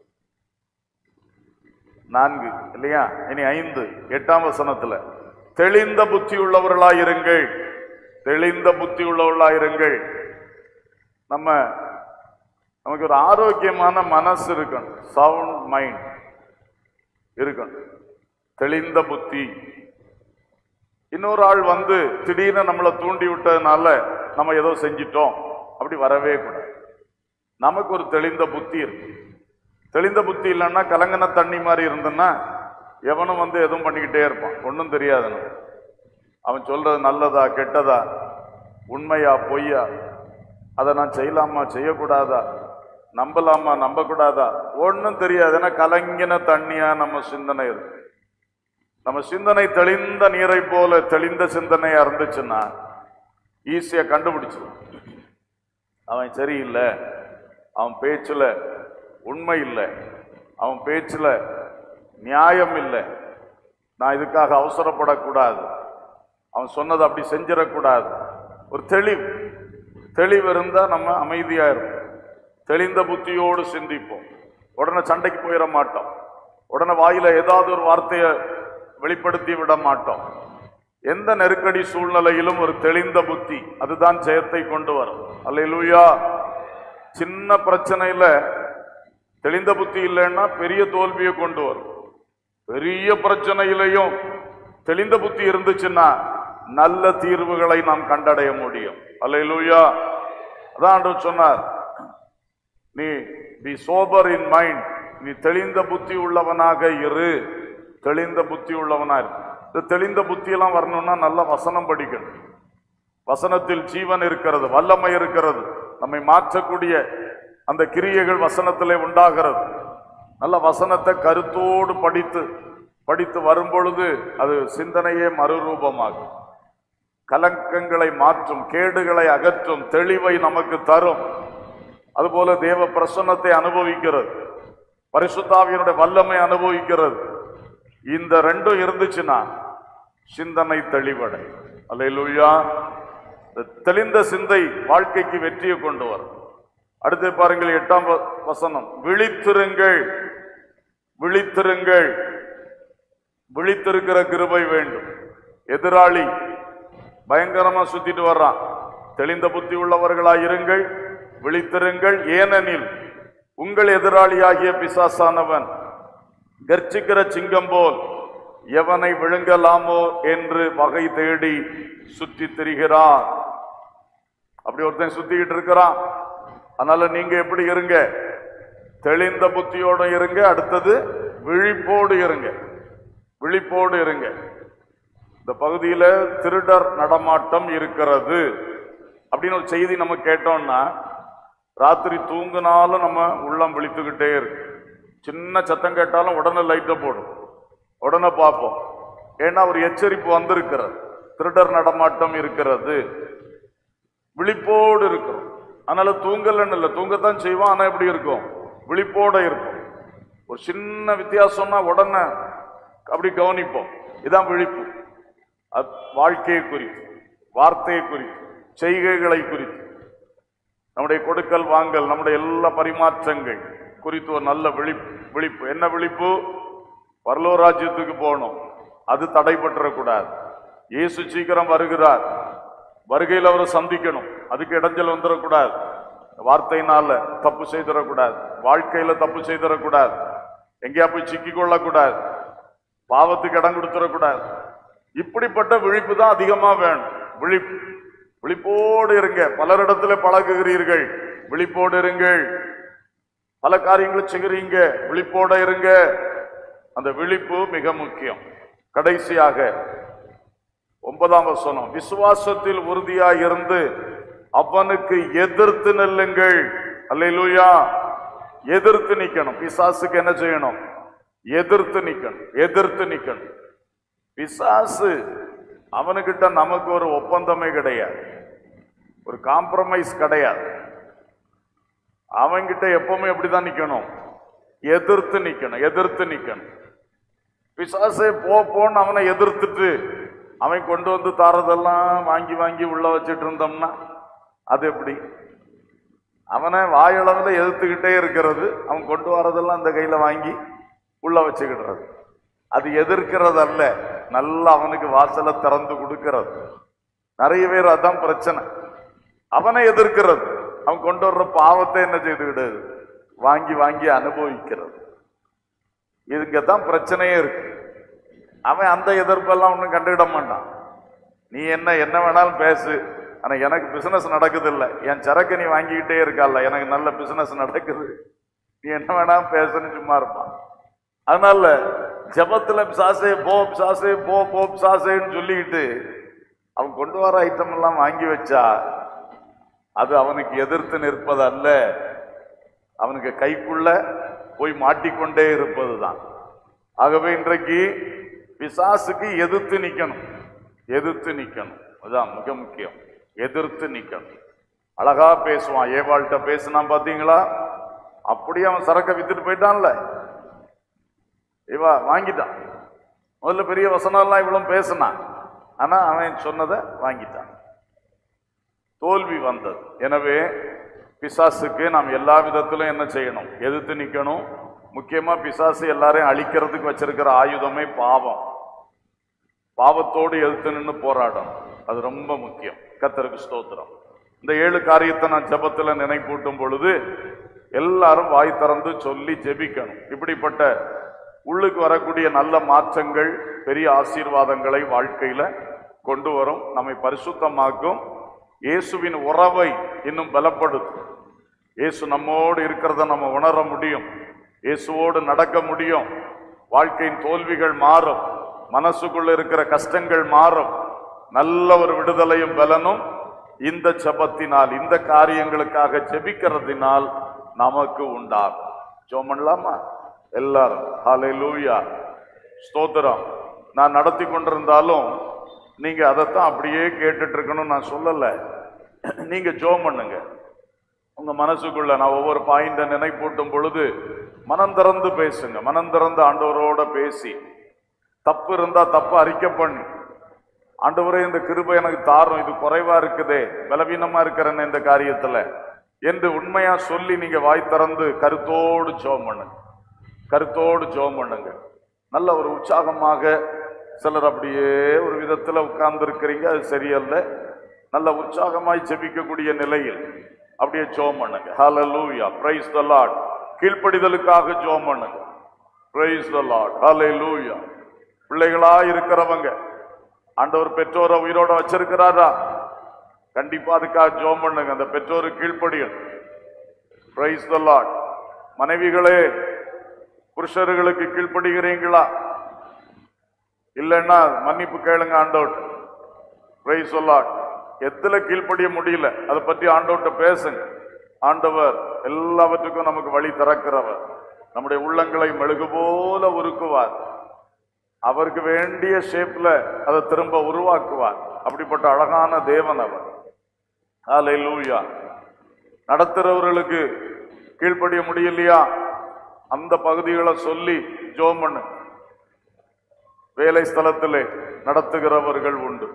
நான்கு இல்லையா இனி ஐந்து எட்டாம் வசனத்துல தெளிந்த புத்தி உள்ளவர்களாயிருங்கள் தெளிந்த புத்தி உள்ளவர்களாயிருங்கள் நம்ம நமக்கு ஒரு ஆரோக்கியமான மனசு இருக்கணும் சவுண்ட் மைண்ட் இருக்கணும் தெளிந்த புத்தி இன்னொரு ஆள் வந்து திடீர்னு நம்மளை தூண்டி விட்டதுனால நம்ம ஏதோ செஞ்சிட்டோம் அப்படி வரவே கூடாது நமக்கு ஒரு தெளிந்த புத்தி இருக்கு தெளிந்த புத்தி இல்லைன்னா கலங்கின தண்ணி மாதிரி இருந்ததுன்னா எவனும் வந்து எதுவும் பண்ணிக்கிட்டே இருப்பான் ஒன்றும் தெரியாது நமக்கு. அவன் சொல்றது நல்லதா கெட்டதா உண்மையா பொய்யா அதை நான் செய்யலாமா செய்யக்கூடாதா நம்பலாமா நம்பக்கூடாதா ஒன்றும் தெரியாது ஏன்னா கலங்கின தண்ணியா நம்ம சிந்தனை இருக்கு நம்ம சிந்தனை தெளிந்த நீரை போல தெளிந்த சிந்தனையா இருந்துச்சுன்னா ஈஸியா கண்டுபிடிச்சிடும் அவன் சரியில்லை அவன் பேச்சுல உண்மை இல்லை அவன் பேச்சுல நியாயம் இல்லை நான் இதுக்காக அவசரப்படக்கூடாது அவன் சொன்னதை அப்படி செஞ்சிடக்கூடாது ஒரு தெளிவு தெளிவு இருந்தா நம்ம அமைதியா இருப்போம் தெளிந்த புத்தியோடு சிந்திப்போம் உடனே சண்டைக்கு போயிட மாட்டோம் உடனே வாயில ஏதாவது ஒரு வார்த்தையை வெளிப்படுத்தி விட மாட்டோம் எந்த நெருக்கடி சூழ்நிலையிலும் ஒரு தெளிந்த புத்தி அதுதான் ஜெயத்தை கொண்டு வரும் அல்லேலூயா சின்ன பிரச்சனையில தெளிந்த புத்தி இல்லைன்னா பெரிய தோல்வியை கொண்டு வரும் பெரிய பிரச்சனையிலையும் தெளிந்த புத்தி இருந்துச்சுன்னா நல்ல தீர்வுகளை நாம் கண்டடைய முடியும் அல்லேலூயா அதான் ஆண்டவர் சொன்னார் நீ பி சோபர் இன் மைண்ட் நீ தெளிந்த புத்தி உள்ளவனாக இரு தெளிந்த புத்தி உள்ளவனா இரு இந்த தெளிந்த புத்தியெல்லாம் வரணும்னா நல்ல வசனம் படிக்கணும் வசனத்தில் ஜீவன் இருக்கிறது வல்லமை இருக்கிறது நம்மை மாற்றக்கூடிய அந்த கிரியைகள் வசனத்திலே உண்டாகிறது நல்ல வசனத்தை கருத்தோடு படித்து படித்து வரும் பொழுது அது சிந்தனையே மறுரூபமாகும் கலக்கங்களை மாற்றும் கேடுகளை அகற்றும் தெளிவை நமக்கு தரும் அதுபோல தேவ பிரசன்னத்தை அனுபவிக்கிறது பரிசுத்தாவியனுடைய வல்லமை அனுபவிக்கிறது இந்த ரெண்டும் இருந்துச்சுன்னா சிந்தனை தெளிவடை அல்லேலூயா இந்த தெளிந்த சிந்தை வாழ்க்கைக்கு வெற்றியை கொண்டு வரும் அடுத்து பாருங்கள் எட்டாம் வ- வசனம் விழித்திருங்கள் விழித்திருங்கள் விழித்திருக்கிற கிருபை வேண்டும் எதிராளி பயங்கரமா சுத்திட்டு வர்றான் தெளிந்த புத்தி உள்ளவர்களாய் இருங்கள் விழித்திருங்கள் ஏனெனில் உங்கள் எதிராளியாகிய பிசாசானவன் கர்ச்சிக்கிற சிங்கம் போல் எவனை விழுங்கலாமோ என்று வகை தேடி சுற்றி திரிகிறான் அப்படி ஒருத்தன் சுத்திக்கிட்டு இருக்கிறான் அதனால நீங்க எப்படி இருங்க தெளிந்த புத்தியோட இருங்க அடுத்தது விழிப்போடு இருங்க விழிப்போடு இருங்க இந்த பகுதியில திருடர் நடமாட்டம் இருக்கிறது அப்படின்னு ஒரு செய்தி நம்ம கேட்டோம்னா ராத்திரி தூங்குனாலும் நம்ம உள்ளம் விழித்துக்கிட்டே இருக்கு சின்ன சத்தம் கேட்டாலும் உடனே லைட்டை போடும் உடனே பார்ப்போம் ஏன்னா ஒரு எச்சரிப்பு வந்திருக்கிறது திருடர் நடமாட்டம் இருக்கிறது விழிப்போடு இருக்கிறோம் அதனால தூங்கலன்னு இல்லை தூங்கத்தான் செய்வோம் ஆனா எப்படி இருக்கும் விழிப்போட இருக்கும் ஒரு சின்ன வித்தியாசம்னா உடனே அப்படி கவனிப்போம் இதான் விழிப்பு அது வாழ்க்கையை குறித்து வார்த்தையை குறித்து செய்கைகளை குறித்து நம்முடைய கொடுக்கல் வாங்கல் நம்முடைய எல்லா பரிமாற்றங்கள் குறித்து ஒரு நல்ல விழிப்பு விழிப்பு என்ன விழிப்பு பரலோக ராஜ்யத்துக்கு போகணும் அது தடைபட்டுறக்கூடாது இயேசு சீக்கிரம் வருகிறார் வருகையில் அவரை சந்திக்கணும் அதுக்கு இடைஞ்சல் வந்துடக்கூடாது வார்த்தையினால தப்பு செய்திடக்கூடாது வாழ்க்கையில தப்பு செய்திடக்கூடாது எங்கேயா போய் சிக்கிக் கொள்ளக்கூடாது பாவத்துக்கு இடம் கொடுத்துடக்கூடாது இப்படிப்பட்ட விழிப்பு தான் அதிகமா வேணும் விழிப்பு விழிப்போடு இருங்க பலரிடத்துல பழகுகிறீர்கள் விழிப்போடு இருங்கள் பல காரியங்களை செய்கிறீங்க விழிப்போட இருங்க அந்த விழிப்பு மிக முக்கியம் கடைசியாக ஒன்பதாம் வசனம் விசுவாசத்தில் உறுதியாய் இருந்து அவனுக்கு எதிர்த்து நில்லுங்கள் அல்லேலூயா எதிர்த்து நிக்கணும் பிசாசுக்கு என்ன செய்யணும் எதிர்த்து நிக்கணும் எதிர்த்து நிக்கணும் பிசாசு அவனுக்கிட்ட நமக்கு ஒரு ஒப்பந்தமே கிடையாது ஒரு காம்ப்ரமைஸ் கிடையாது அவன்கிட்ட எப்பவுமே எப்படிதான் நிக்கணும் எதிர்த்து நிக்கணும் எதிர்த்து நிக்கணும் பிசாசே போ போன்னு அவனை எதிர்த்துட்டு அவன் கொண்டு வந்து தாரதெல்லாம் வாங்கி வாங்கி உள்ள வச்சிட்டு இருந்தோம்னா அது எப்படி அவனை வாயளவுல எதிர்த்துக்கிட்டே இருக்கிறது அவன் கொண்டு வரதெல்லாம் இந்த கையில வாங்கி உள்ள வச்சுக்கிடுறது அது எதிர்க்கிறது அல்ல நல்லா அவனுக்கு வாசலை திறந்து கொடுக்கிறது நிறைய பேர் அதான் பிரச்சனை அவனை எதிர்க்கிறது அவன் கொண்டு வர்ற பாவத்தை என்ன செய்துக்கிடுது வாங்கி வாங்கி அனுபவிக்கிறது இதுங்க தான் பிரச்சனையே இருக்கு அவன் அந்த எதிர்ப்பெல்லாம் ஒன்றும் கண்டுக்கிட மாட்டான் நீ என்ன என்ன வேணாலும் பேசு ஆனா எனக்கு பிசினஸ் நடக்குது இல்ல என் சரக்கு நீ வாங்கிக்கிட்டே இருக்கல்ல எனக்கு நல்ல பிசினஸ் நடக்குது நீ என்ன வேணாலும் பேசுன்னு சும்மா இருப்பான் அதனால ஜெபத்துல பிசாசே போ பிசாசே போ போ பிசாசேன்னு சொல்லிக்கிட்டு அவன் கொண்டு வர ஐட்டம் எல்லாம் வாங்கி வச்சா அது அவனுக்கு எதிர்த்து நிற்பது அல்ல அவனுக்கு கைக்குள்ள போய் மாட்டிக்கொண்டே இருப்பதுதான் ஆகவே இன்றைக்கு பிசாசுக்கு எதிர்த்து நிக்கணும் எதிர்த்து நிக்கணும் அதுதான் மிக முக்கியம் எதிர்த்து நிக்கணும் அழகா பேசுவான் ஏவாள்கிட்ட பேசினான் பாத்தீங்களா அப்படியே அவன் சரக்க வித்துட்டு போயிட்டான்ல இவா வாங்கிட்டான் முதல்ல பெரிய வசனம் எல்லாம் இவ்வளவு பேசினான் ஆனா அவன் சொன்னதை வாங்கிட்டான் தோல்வி வந்தது எனவே பிசாசுக்கு நாம் எல்லா விதத்திலும் என்ன செய்யணும் எதிர்த்து நிக்கணும் முக்கியமா பிசாசு எல்லாரையும் அழிக்கிறதுக்கு வச்சிருக்கிற ஆயுதமே பாவம் பாவத்தோடு எதிர்த்து நின்று போராடணும் அது ரொம்ப முக்கியம் கத்தருக்கு ஸ்தோத்திரம் இந்த ஏழு காரியத்தை நான் ஜெபத்துல நினைப்பூட்டும் பொழுது எல்லாரும் வாய் திறந்து சொல்லி ஜெபிக்கணும் இப்படிப்பட்ட உள்ளுக்கு வரக்கூடிய நல்ல மாற்றங்கள் பெரிய ஆசீர்வாதங்களை வாழ்க்கையில கொண்டு வரும் நம்மை பரிசுத்தமாக்கும் இயேசுவின் உறவை இன்னும் பலப்படுத்தும் இயேசு நம்மோடு இருக்கிறத நம்ம உணர முடியும் இயேசுவோடு நடக்க முடியும் வாழ்க்கையின் தோல்விகள் மாறும் மனசுக்குள்ள இருக்கிற கஷ்டங்கள் மாறும் நல்ல ஒரு விடுதலையும் பலனும் இந்த ஜெபத்தினால் இந்த காரியங்களுக்காக ஜெபிக்கிறதினால் நமக்கு உண்டாகும் ஜெபம் பண்ணலாமா எல்லாரும் ஹalleluya ஸ்தோத்திரம் நான் நடத்தி கொண்டிருந்தாலும் நீங்க அதைத்தான் அப்படியே கேட்டுட்டு இருக்கணும் நான் சொல்லல நீங்க ஜோம் பண்ணுங்க உங்க மனசுக்குள்ள நான் ஒவ்வொரு பாயிண்ட நினைப்பூட்டும் பொழுது மனம் திறந்து பேசுங்க மனம் திறந்து ஆண்டவரோட பேசி தப்பு இருந்தா தப்பு அறிக்கை பண்ணி ஆண்டவரே இந்த கிருபை எனக்கு தாரும் இது குறைவா இருக்குதே பலவீனமா இருக்கிறேன்னு இந்த காரியத்துல என்று உண்மையா சொல்லி நீங்க வாய் திறந்து கருத்தோடு ஜோம் பண்ணுங்க கருத்தோடு ஜோம் பண்ணுங்க நல்ல ஒரு உற்சாகமாக சிலர் அப்படியே ஒரு விதத்துல உட்கார்ந்து இருக்கிறீங்க அது சரியல்ல நல்ல உற்சாகமாய் ஜெபிக்கக்கூடிய நிலையில் அப்படியே ஜோம் பண்ணுங்க ஹalleluya praise the lord கீழ்ப்படிதலுக்காக ஜோம் பண்ணுங்க praise the lord hallelujah பிள்ளைகளா இருக்கிறவங்க ஆண்டவர் பெற்றோரை உயிரோட வச்சிருக்கிறாரா கண்டிப்பா அதுக்காக ஜோம் பண்ணுங்க அந்த பெற்றோரு கீழ்ப்படியும் பிரைஸ் த லார்ட் மனைவிகளே புருஷர்களுக்கு கீழ்ப்படுகிறீங்களா இல்லைன்னா மன்னிப்பு கேளுங்க ஆண்டோட் பிரைஸ் த லார்ட் எத்துல கீழ்ப்படிய முடியல அதை பற்றி ஆண்டோட்ட பேசுங்க ஆண்டவர் எல்லாவற்றுக்கும் நமக்கு வழி திறக்கிறவர் நம்முடைய உள்ளங்களை மெழுகு போல உருக்குவார் அவருக்கு வேண்டிய ஷேப்ல அதை திரும்ப உருவாக்குவார் அப்படிப்பட்ட அழகான தேவன் அவர் ஹalleluya நடத்துறவர்களுக்கு கீழ்ப்படிய முடியலையா அந்த பகுதிகளை சொல்லி ஜோம் பண்ணு வேலை ஸ்தலத்திலே நடத்துகிறவர்கள் உண்டு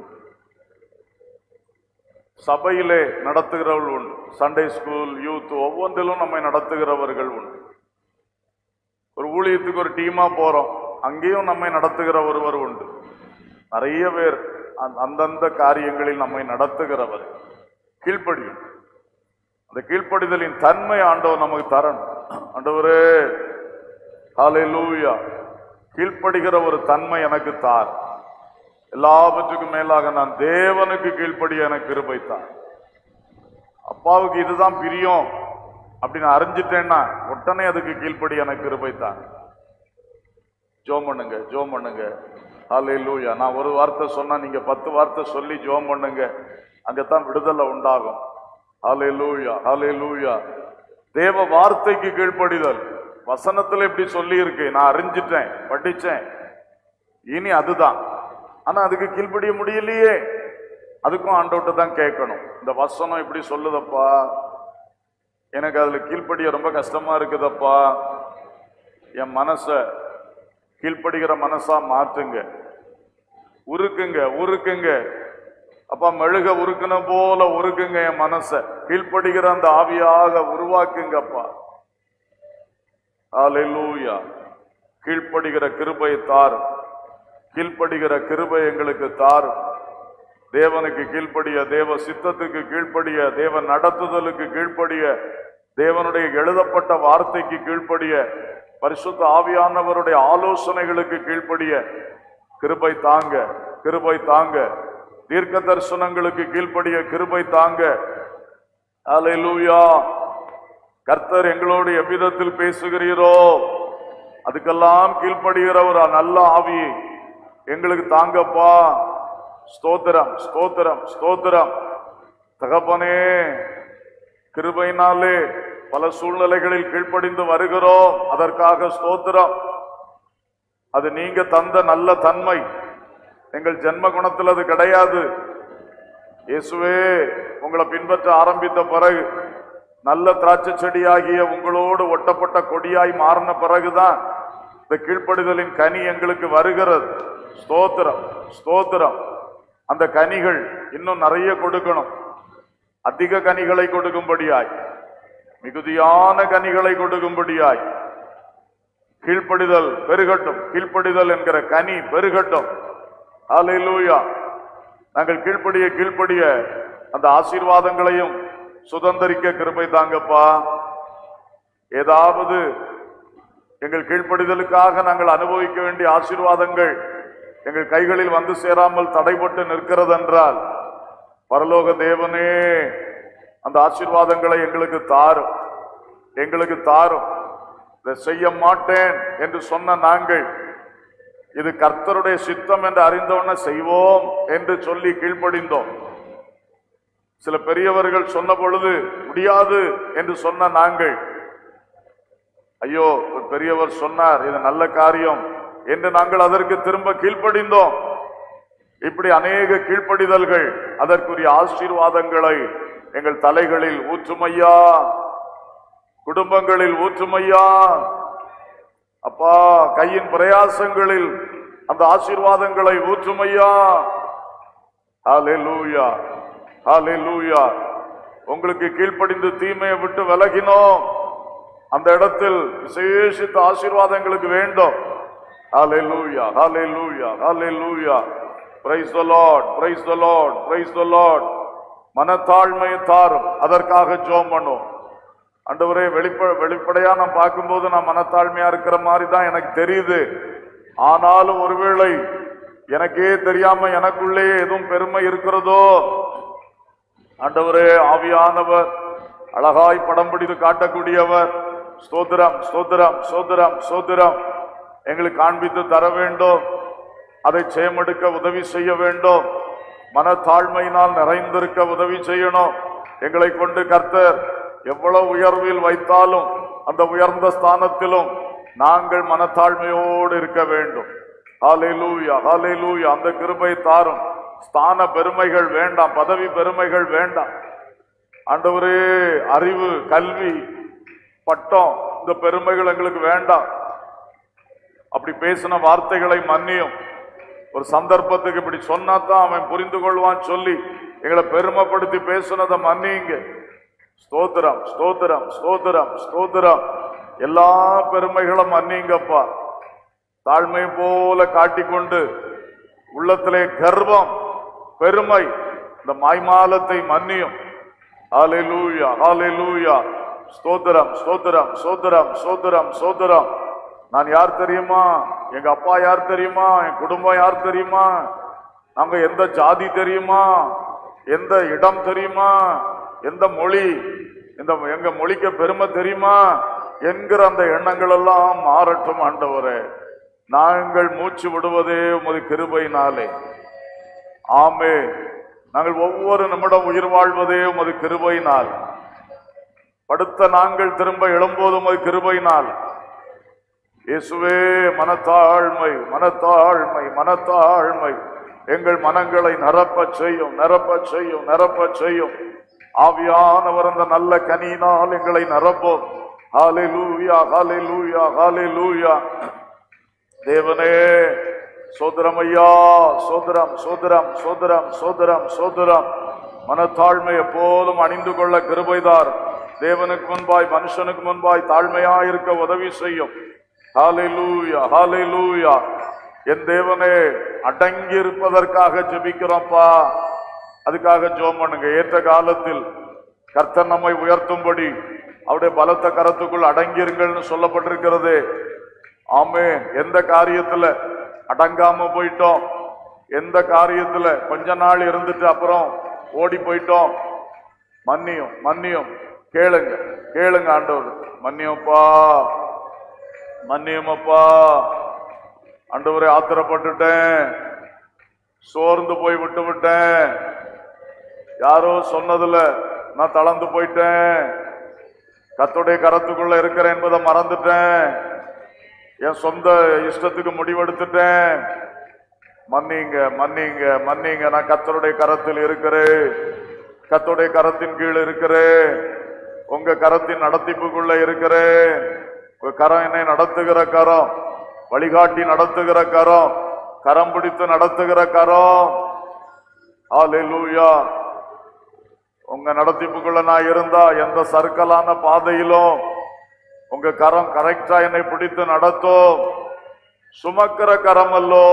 சபையிலே நடத்துகிறவர்கள் உண்டு சண்டே ஸ்கூல் யூத் ஒவ்வொன்றிலும் நம்மை நடத்துகிறவர்கள் உண்டு ஒரு ஊழியத்துக்கு ஒரு டீமா போறோம் அங்கேயும் நம்மை நடத்துகிற ஒருவர் உண்டு நிறைய பேர் அந்த- அந்தந்த காரியங்களில் நம்மை நடத்துகிறவர் கீழ்ப்படியும் அந்த கீழ்ப்படிதலின் தன்மை ஆண்டவர் நமக்கு தரணும் ஆண்டவரே ஹalleluya கீழ்ப்படுகிற ஒரு தன்மை எனக்கு தார் எல்லாவற்றுக்கும் மேலாக நான் தேவனுக்கு கீழ்ப்படிய எனக்கு கிருபை தார் அப்பாவுக்கு இதுதான் பிரியம் அப்படின்னு அறிஞ்சிட்டேன்னா உடனே அதுக்கு கீழ்ப்படி எனக்கு கிருபை தான் ஜோம் பண்ணுங்க ஜோம் பண்ணுங்க ஹalleluya நான் ஒரு வார்த்தை சொன்னா நீங்க பத்து வார்த்தை சொல்லி ஜோம் பண்ணுங்க அங்கதான் விடுதலை உண்டாகும் ஹalleluya ஹalleluya தேவ வார்த்தைக்கு கீழ்ப்படிதல் வசனத்துல இப்படி சொல்லி இருக்கு நான் அறிஞ்சிட்டேன் படிச்சேன் இனி அதுதான் ஆனா அதுக்கு கீழ்ப்படிய முடியலையே அதுக்கும் ஆண்டோட்ட தான் கேட்கணும் இந்த வசனம் இப்படி சொல்லுதப்பா எனக்கு அதுல கீழ்ப்படிய ரொம்ப கஷ்டமா இருக்குதப்பா என் மனச கீழ்ப்படுகிற மனசா மாற்றுங்க உருக்குங்க உருக்குங்க அப்பா மெழுக உருக்குன போல உருக்குங்க என் மனச கீழ்ப்படுகிற அந்த ஆவியாக உருவாக்குங்கப்பா ஹalleluya கீழ்ப்படுகிற கிருபை தாரும் கீழ்ப்படுகிற கிருபை எங்களுக்கு தாரும் தேவனுக்கு கீழ்ப்படிய தேவ சித்தத்துக்கு கீழ்ப்படிய தேவ நடத்துதலுக்கு கீழ்ப்படிய தேவனுடைய எழுதப்பட்ட வார்த்தைக்கு கீழ்ப்படிய பரிசுத்த ஆவியானவருடைய ஆலோசனைகளுக்கு கீழ்ப்படிய கிருபை தாங்க கிருபை தாங்க தீர்க்க தரிசனங்களுக்கு கீழ்ப்படிய கிருபை தாங்க அல்லேலூயா கர்த்தர் எங்களோடு எவ்விதத்தில் பேசுகிறீரோ அதுக்கெல்லாம் கீழ்ப்படுகிற ஒரு நல்ல ஆவி எங்களுக்கு தாங்கப்பா ஸ்தோத்திரம் ஸ்தோத்திரம் ஸ்தோத்திரம் தகப்பனே கிருபையினாலே பல சூழ்நிலைகளில் கீழ்ப்படிந்து வருகிறோம் அதற்காக ஸ்தோத்திரம் அது நீங்க தந்த நல்ல தன்மை எங்கள் ஜென்ம குணத்தில் அது கிடையாது இயேசுவே உங்களை பின்பற்ற ஆரம்பித்த பிறகு நல்ல திராட்சை செடியாகிய உங்களோடு ஒட்டப்பட்ட கொடியாய் மாறின பிறகுதான் இந்த கீழ்ப்படிதலின் கனி எங்களுக்கு வருகிறது ஸ்தோத்திரம் ஸ்தோத்திரம் அந்த கனிகள் இன்னும் நிறைய கொடுக்கணும் அதிக கனிகளை கொடுக்கும்படியாய் மிகுதியான கனிகளை கொடுக்கும்படியாய் கீழ்ப்படிதல் பெருகட்டும் கீழ்ப்படிதல் என்கிற கனி பெருகட்டும் ஹalleluya நாங்கள் கீழ்ப்படிய கீழ்ப்படிய அந்த ஆசீர்வாதங்களையும் சுதந்தரிக்க கிருபை தாங்கப்பா ஏதாவது எங்கள் கீழ்ப்படிதலுக்காக நாங்கள் அனுபவிக்க வேண்டிய ஆசீர்வாதங்கள் எங்கள் கைகளில் வந்து சேராமல் தடைபட்டு நிற்கிறதென்றால் பரலோக தேவனே அந்த ஆசீர்வாதங்களை எங்களுக்கு தாரும் எங்களுக்கு தாரும் இதை செய்ய மாட்டேன் என்று சொன்ன நாங்கள் இது கர்த்தருடைய சித்தம் என்று அறிந்தவன செய்வோம் என்று சொல்லி கீழ்ப்படிந்தோம் சில பெரியவர்கள் சொன்ன பொழுது முடியாது என்று சொன்ன நாங்கள் ஐயோ ஒரு பெரியவர் சொன்னார் இது நல்ல காரியம் என்று நாங்கள் அதற்கு திரும்ப கீழ்ப்படிந்தோம் இப்படி அநேக கீழ்ப்படிதல்கள் அதற்குரிய ஆசீர்வாதங்களை எங்கள் தலைகளில் ஊற்றுமையா குடும்பங்களில் ஊற்றுமையா அப்பா கையின் பிரயாசங்களில் அந்த ஆசீர்வாதங்களை ஊற்றுமையா ஹalleluya ஹalleluya உங்களுக்கு கீழ்ப்படிந்து தீமையை விட்டு விலகினோம் அந்த இடத்தில் விசேஷித்த ஆசீர்வாதங்களுக்கு வேண்டும் ஹalleluya ஹalleluya ஹalleluya praise the lord praise the lord praise the lord மனத்தாழ்மையை தாரும் அதற்காக ஜெபம் பண்ணுவோம் ஆண்டவரே வெளிப்ப வெளிப்படையா நான் பார்க்கும்போது நான் மனத்தாழ்மையா இருக்கிற மாதிரி தான் எனக்கு தெரியுது ஆனாலும் ஒருவேளை எனக்கே தெரியாம எனக்குள்ளே எதுவும் பெருமை இருக்கிறதோ ஆண்டவரே ஆவியானவர் அழகாய் படம் பிடித்து காட்டக்கூடியவர் ஸ்தோத்திரம் ஸ்தோத்திரம் ஸ்தோத்திரம் ஸ்தோத்திரம் எங்களுக்கு காண்பித்து தர வேண்டும் அதை செயமெடுக்க உதவி செய்ய வேண்டும் மனத்தாழ்மையினால் நிறைந்திருக்க உதவி செய்யணும் எங்களை கொண்டு கர்த்தர் எவ்வளவு உயர்வில் வைத்தாலும் அந்த உயர்ந்த ஸ்தானத்திலும் நாங்கள் மனத்தாழ்மையோடு இருக்க வேண்டும் ஹalleluya ஹalleluya அந்த கிருபை தாரும் ஸ்தான பெருமைகள் வேண்டாம் பதவி பெருமைகள் வேண்டாம் ஆண்டவரே அறிவு கல்வி பட்டம் இந்த பெருமைகள் எங்களுக்கு வேண்டாம் அப்படி பேசின வார்த்தைகளை மன்னியும் ஒரு சந்தர்ப்பத்துக்கு இப்படி சொன்னா தான் அவன் புரிந்து கொள்வான் சொல்லி எங்களை பெருமைப்படுத்தி பேசுனதை மன்னியுங்க ஸ்தோத்திரம் ஸ்தோத்திரம் ஸ்தோத்திரம் ஸ்தோத்திரம் எல்லா பெருமைகளும் மன்னிங்கப்பா தாழ்மை போல காட்டிக்கொண்டு உள்ளத்திலே கர்வம் பெருமை இந்த மாய்மாலத்தை மன்னியும் ஹalleluya ஹalleluya ஸ்தோத்திரம் ஸ்தோத்திரம் ஸ்தோத்திரம் ஸ்தோத்திரம் ஸ்தோத்திரம் நான் யார் தெரியுமா எங்க அப்பா யார் தெரியுமா என் குடும்பம் யார் தெரியுமா நாங்க எந்த ஜாதி தெரியுமா எந்த இடம் தெரியுமா எந்த மொழி இந்த எங்க மொழிக்கு பெருமை தெரியுமா என்கிற அந்த எண்ணங்கள் எல்லாம் மாறட்டும் ஆண்டவரே நாங்கள் மூச்சு விடுவதே உமது கிருபையினாலே ஆமே நாங்கள் ஒவ்வொரு நிமிடம் உயிர் வாழ்வதே உமது கிருபையினால் படுத்த நாங்கள் திரும்ப எழும்போது உமது கிருபையினால் இயேசுவே மனத்தாழ்மை மனத்தாழ்மை மனத்தாழ்மை எங்கள் மனங்களை நிரப்பச் செய்யும் நிரப்பச் செய்யும் நிரப்பச் செய்யும் ஆவியானவர் அந்த நல்ல கனியினால் எங்களை நிரப்போம் ஹalleluya ஹalleluya ஹalleluya தேவனே சோதரம் ஐயா சோதரம் சோதரம் சோதரம் சோதரம் சோதரம் மனத்தாழ்மை எப்போதும் அணிந்து கொள்ள கிருபைதார் தேவனுக்கு முன்பாய் மனுஷனுக்கு முன்பாய் தாழ்மையா இருக்க உதவி செய்யும் ஹalleluya ஹalleluya என் தேவனே அடங்கி இருப்பதற்காக ஜெபிக்கிறோம்ப்பா அதுக்காக ஜெபம் பண்ணுங்க ஏற்ற காலத்தில் கர்த்தர் நம்மை உயர்த்தும்படி அவருடைய பலத்த கரத்துக்குள் அடங்கிருங்கள்னு சொல்லப்பட்டிருக்கிறது ஆமே எந்த காரியத்துல அடங்காம போயிட்டோம் எந்த காரியத்துல கொஞ்ச நாள் இருந்துட்டு அப்புறம் ஓடி போயிட்டோம் மன்னியும் மன்னியும் கேளுங்க கேளுங்க ஆண்டவர் மன்னியப்பா மன்னியமப்பா ஆண்டவரே ஆத்திரப்பட்டுட்டேன் சோர்ந்து போய் விட்டு விட்டேன் யாரோ சொன்னதுல நான் தளர்ந்து போயிட்டேன் கத்துடைய கரத்துக்குள்ள இருக்கிறேன் என்பதை மறந்துட்டேன் என் சொந்த இஷ்டத்துக்கு முடிவெடுத்துட்டேன் மன்னிங்க மன்னிங்க மன்னிங்க நான் கத்தருடைய கரத்தில் இருக்கிறேன் கத்தருடைய கரத்தின் கீழ் இருக்கிறேன் உங்க கரத்தின் நடத்திப்புக்குள்ள இருக்கிறேன் உங்க கரம் என்னை நடத்துகிற கரம் வழிகாட்டி நடத்துகிற கரம் கரம் பிடித்து நடத்துகிற கரம் ஹalleluya உங்க நடத்திப்புக்குள்ள நான் இருந்தா எந்த சர்க்கலான பாதையிலும் உங்க கரம் கரெக்டா என்னை பிடித்து நடத்தும் சுமக்கிற கரம் அல்லோ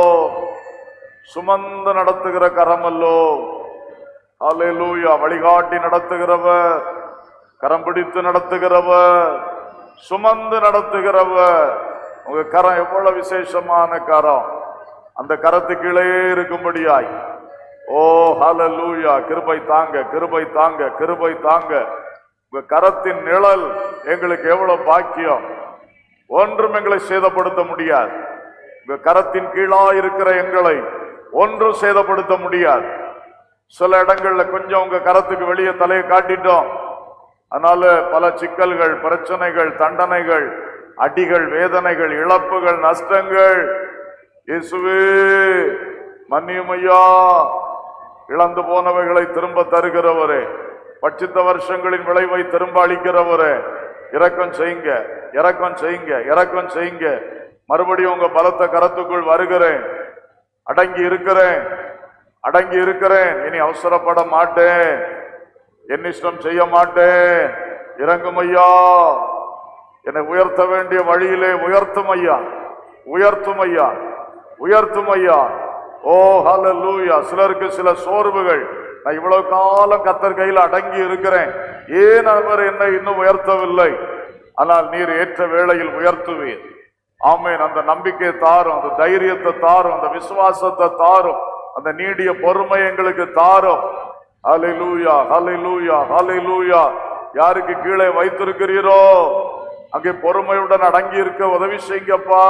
சுமந்து நடத்துகிற கரம் அல்லோ ஹalleluya வழிகாட்டி நடத்துகிறவர் கரம் பிடித்து நடத்துகிறவர் சுமந்து நடத்துகிறவர் உங்க கரம் எவ்வளவு விசேஷமான கரம் அந்த கரத்து கீழே இருக்கும்படியாய் ஓ ஹalleluya கிருபை தாங்க கிருபை தாங்க கிருபை தாங்க உங்க கரத்தின் நிழல் எங்களுக்கு எவ்வளவு பாக்கியம் ஒன்றும் எங்களை சேதப்படுத்த முடியாது உங்க கரத்தின் கீழா இருக்கிற எங்களை ஒன்றும் சேதப்படுத்த முடியாது சில இடங்கள்ல கொஞ்சம் உங்க கரத்துக்கு வெளியே தலையை காட்டிட்டோம் அதனால பல சிக்கல்கள் பிரச்சனைகள் தண்டனைகள் அடிகள் வேதனைகள் இழப்புகள் நஷ்டங்கள் இயேசுவே மன்னியும் ஐயா இழந்து போனவைகளை திரும்ப தருகிறவரே பட்சித்த வருஷங்களின் விளைவை திரும்ப அளிக்கிறவரே இரக்கம் செய்யுங்க இரக்கம் செய்யுங்க இரக்கம் செய்யுங்க மறுபடியும் உங்க பலத்த கரத்துக்குள் வருகிறேன் அடங்கி இருக்கிறேன் அடங்கி இருக்கிறேன் இனி அவசரப்பட மாட்டேன் என் இஷ்டம் செய்ய மாட்டேன் இறங்கும் ஐயா என்னை உயர்த்த வேண்டிய வழியிலே உயர்த்தும் ஐயா உயர்த்தும் ஐயா உயர்த்தும் ஐயா ஓ ஹalleluya சிலருக்கு சில சோர்வுகள் நான் இவ்வளவு காலம் கத்தர் கையில் அடங்கி இருக்கிறேன் ஏன் அவர் என்னை இன்னும் உயர்த்தவில்லை ஆனால் நீர் ஏற்ற வேளையில் உயர்த்துவீர் ஆமென் அந்த நம்பிக்கை தாரும் அந்த தைரியத்தை தாரும் அந்த விசுவாசத்தை தாரும் அந்த நீடிய பொறுமை எங்களுக்கு தாரும் ஹalleluya ஹalleluya ஹalleluya யாருக்கு கீழே வைத்திருக்கிறீரோ அங்கே பொறுமையுடன் அடங்கி இருக்க உதவி செய்யுங்கப்பா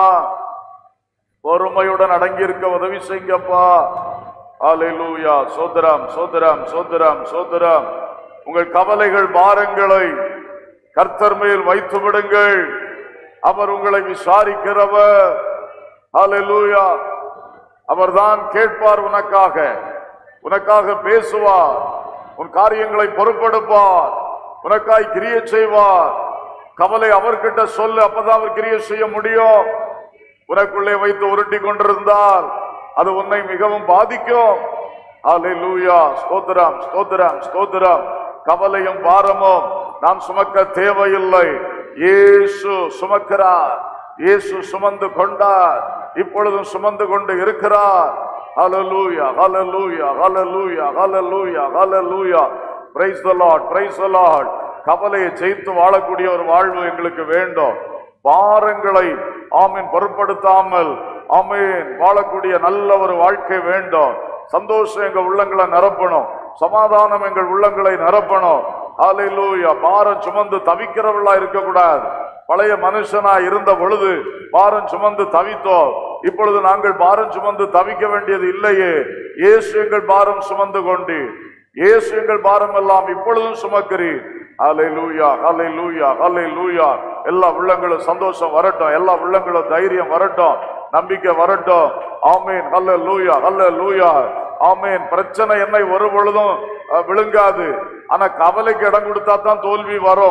பொறுமையுடன் அடங்கி இருக்க உதவி செய்யுங்கப்பா ஹalleluya சோதரம் சோதரம் சோதரம் சோதரம் உங்கள் கவலைகள் பாரங்களை கர்த்தர் மேல் வைத்து விடுங்கள் அவர் உங்களை விசாரிக்கிறவர் ஹalleluya அவர்தான் கேட்பார் உனக்காக உனக்காக பேசுவார் உன் காரியங்களை பொறுப்பெடுப்பார் உனக்காய் கிரிய செய்வார் கவலை அவர்கிட்ட சொல்லு அப்பதான் அவர் கிரிய செய்ய முடியும் உனக்குள்ளே வைத்து உருட்டி கொண்டிருந்தால் அது உன்னை மிகவும் பாதிக்கும் ஹalleluya ஸ்தோத்திரம் ஸ்தோத்திரம் ஸ்தோத்திரம் கவலையும் பாரமும் நாம் சுமக்க தேவையில்லை இயேசு சுமக்கிறார் இயேசு சுமந்து கொண்டார் இப்பொழுதும் சுமந்து கொண்டு இருக்கிறார் ஹalleluya ஹalleluya ஹalleluya ஹalleluya ஹalleluya praise the lord praise the lord கவலையை ஜெயித்து வாழக்கூடிய ஒரு வாழ்வு எங்களுக்கு வேண்டும் பாரங்களை ஆமீன் பொருட்படுத்தாமல் ஆமீன் வாழக்கூடிய நல்ல ஒரு வாழ்க்கை வேண்டும் சந்தோஷம் எங்க உள்ளங்களை நிரப்பணும் சமாதானம் எங்கள் உள்ளங்களை நிரப்பணும் ஹalleluya பாரம் சுமந்து தவிக்கிறவர்களா இருக்கக்கூடாது பழைய மனுஷனா இருந்த பொழுது பாரம் சுமந்து தவித்தோம் இப்பொழுது நாங்கள் பாரம் சுமந்து தவிக்க வேண்டியது இல்லையே இயேசு எங்கள் பாரம் சுமந்து கொண்டு இயேசு எங்கள் பாரம் எல்லாம் இப்பொழுதும் சுமக்கிறீர் ஹalleluya ஹalleluya ஹalleluya எல்லா உள்ளங்களும் சந்தோஷம் வரட்டும் எல்லா உள்ளங்களும் தைரியம் வரட்டும் நம்பிக்கை வரட்டும் ஆமீன் ஹalleluya ஹalleluya ஆமீன் பிரச்சனை என்னை ஒரு பொழுதும் அஹ், விழுங்காது ஆனா கவலைக்கு இடம் கொடுத்தா தான் தோல்வி வரும்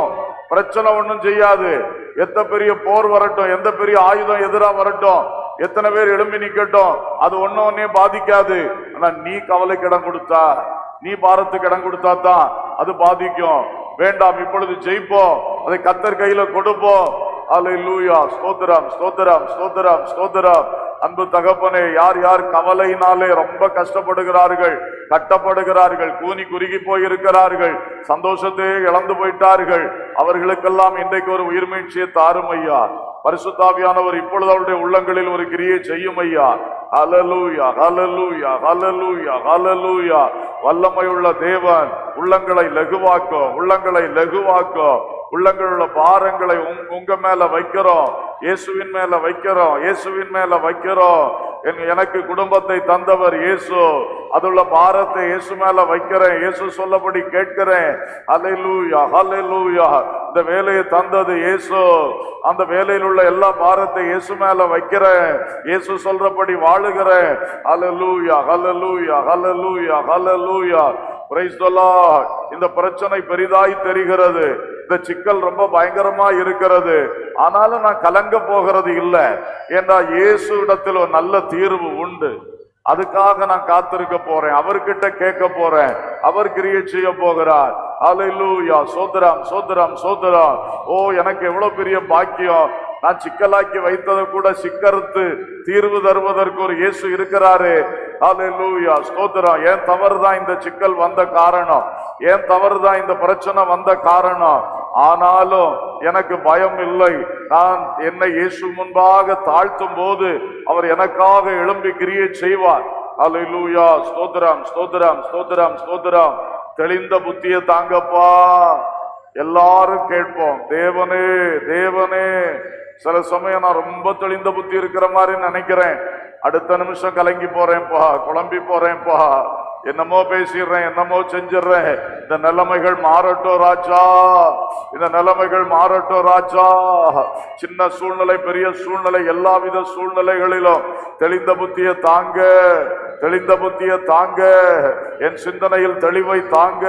பிரச்சனை ஒண்ணும் செய்யாது எத்த பெரிய போர் வரட்டும் எந்த பெரிய ஆயுதம் எதிரா வரட்டும் எத்தனை பேர் எழும்பி நிக்கட்டும் அது ஒண்ணு ஒன்னே பாதிக்காது ஆனா நீ கவலைக்கு இடம் கொடுத்தா நீ பாரத்துக்கு இடம் கொடுத்தா தான் அது பாதிக்கும் வேண்டாம் இப்பொழுது ஜெயிப்போம் அதை கத்தர் கையில கொடுப்போம் அல்லேலூயா ஸ்தோத்திரம் ஸ்தோத்திரம் ஸ்தோத்திரம் ஸ்தோத்திரம் அன்பு தகப்பனே யார் யார் கவலையினாலே ரொம்ப கஷ்டப்படுகிறார்கள் கட்டப்படுகிறார்கள் கூனி குறுகி போயிருக்கிறார்கள் சந்தோஷத்தை இழந்து போயிட்டார்கள் அவர்களுக்கெல்லாம் இன்றைக்கு ஒரு உயிர் மீழ்ச்சியை தாரும் ஐயா பரிசுத்தாவியானவர் இப்பொழுது அவருடைய உள்ளங்களில் ஒரு கிரியை செய்யும் ஐயா ஹalleluya ஹalleluya ஹalleluya ஹalleluya வல்லமையுள்ள தேவன் உள்ளங்களை லகுவாக்கும் உள்ளங்களை லகுவாக்கும் உள்ளங்களுள்ள பாரங்களை உங்- உங்க மேல வைக்கிறோம் இயேசுவின் மேல வைக்கிறோம் இயேசுவின் மேல வைக்கிறோம் என்- எனக்கு குடும்பத்தை தந்தவர் இயேசு அதுள்ள பாரத்தை இயேசு மேல வைக்கிறேன் இயேசு சொல்லபடி கேட்கிறேன் ஹalleluya ஹalleluya இந்த வேலையை தந்தது இயேசு அந்த வேலையில் உள்ள எல்லா பாரத்தை இயேசு மேல வைக்கிறேன் இயேசு சொல்றபடி வாழுகிறேன் ஹalleluya ஹalleluya ஹalleluya ஹalleluya Praise the Lord. இந்த பிரச்சனை பெரிதாய் தெரிகிறது இந்த சிக்கல் ரொம்ப பயங்கரமா இருக்கிறது ஆனாலும் நான் கலங்க போகிறது இல்லை ஏன்னா இயேசு இடத்தில் ஒரு நல்ல தீர்வு உண்டு அதுக்காக நான் காத்திருக்க போறேன் அவர்கிட்ட கேட்க போறேன் அவர் கிரியை செய்ய போகிறார் அல்லேலூயா சோதரம் சோதரம் சோதரம் ஓ எனக்கு எவ்வளவு பெரிய பாக்கியம் நான் சிக்கலாக்கி வைத்ததை கூட சிக்கறுத்து தீர்வு தருவதற்கு ஒரு இயேசு இருக்கிறாரு அல்லேலூயா ஸ்தோத்திரம் ஏன் தவறுதான் இந்த சிக்கல் வந்த காரணம் ஏன் தவறுதான் இந்த பிரச்சனை வந்த காரணம் ஆனாலும் எனக்கு பயம் இல்லை நான் என்னை இயேசு முன்பாக தாழ்த்தும் போது அவர் எனக்காக எழும்பி கிரியை செய்வார் அல்லேலூயா ஸ்தோத்திரம் ஸ்தோத்திரம் ஸ்தோத்திரம் ஸ்தோத்திரம் தெளிந்த புத்தியை தாங்கப்பா எல்லாரும் கேட்போம் தேவனே தேவனே சில சமயம் நான் ரொம்ப தெளிந்த புத்தி இருக்கிற மாதிரி நினைக்கிறேன் அடுத்த நிமிஷம் கலங்கி போறேன்ப்பா குழம்பி போறேன்ப்பா என்னமோ பேசிடுறேன் என்னமோ செஞ்சிடுறேன் இந்த நிலைமைகள் மாறட்டும் ராஜா இந்த நிலைமைகள் மாறட்டும் ராஜா சின்ன சூழ்நிலை பெரிய சூழ்நிலை எல்லாவித சூழ்நிலைகளிலும் தெளிந்த புத்தியை தாங்க தெளிந்த புத்தியை தாங்க என் சிந்தனையில் தெளிவை தாங்க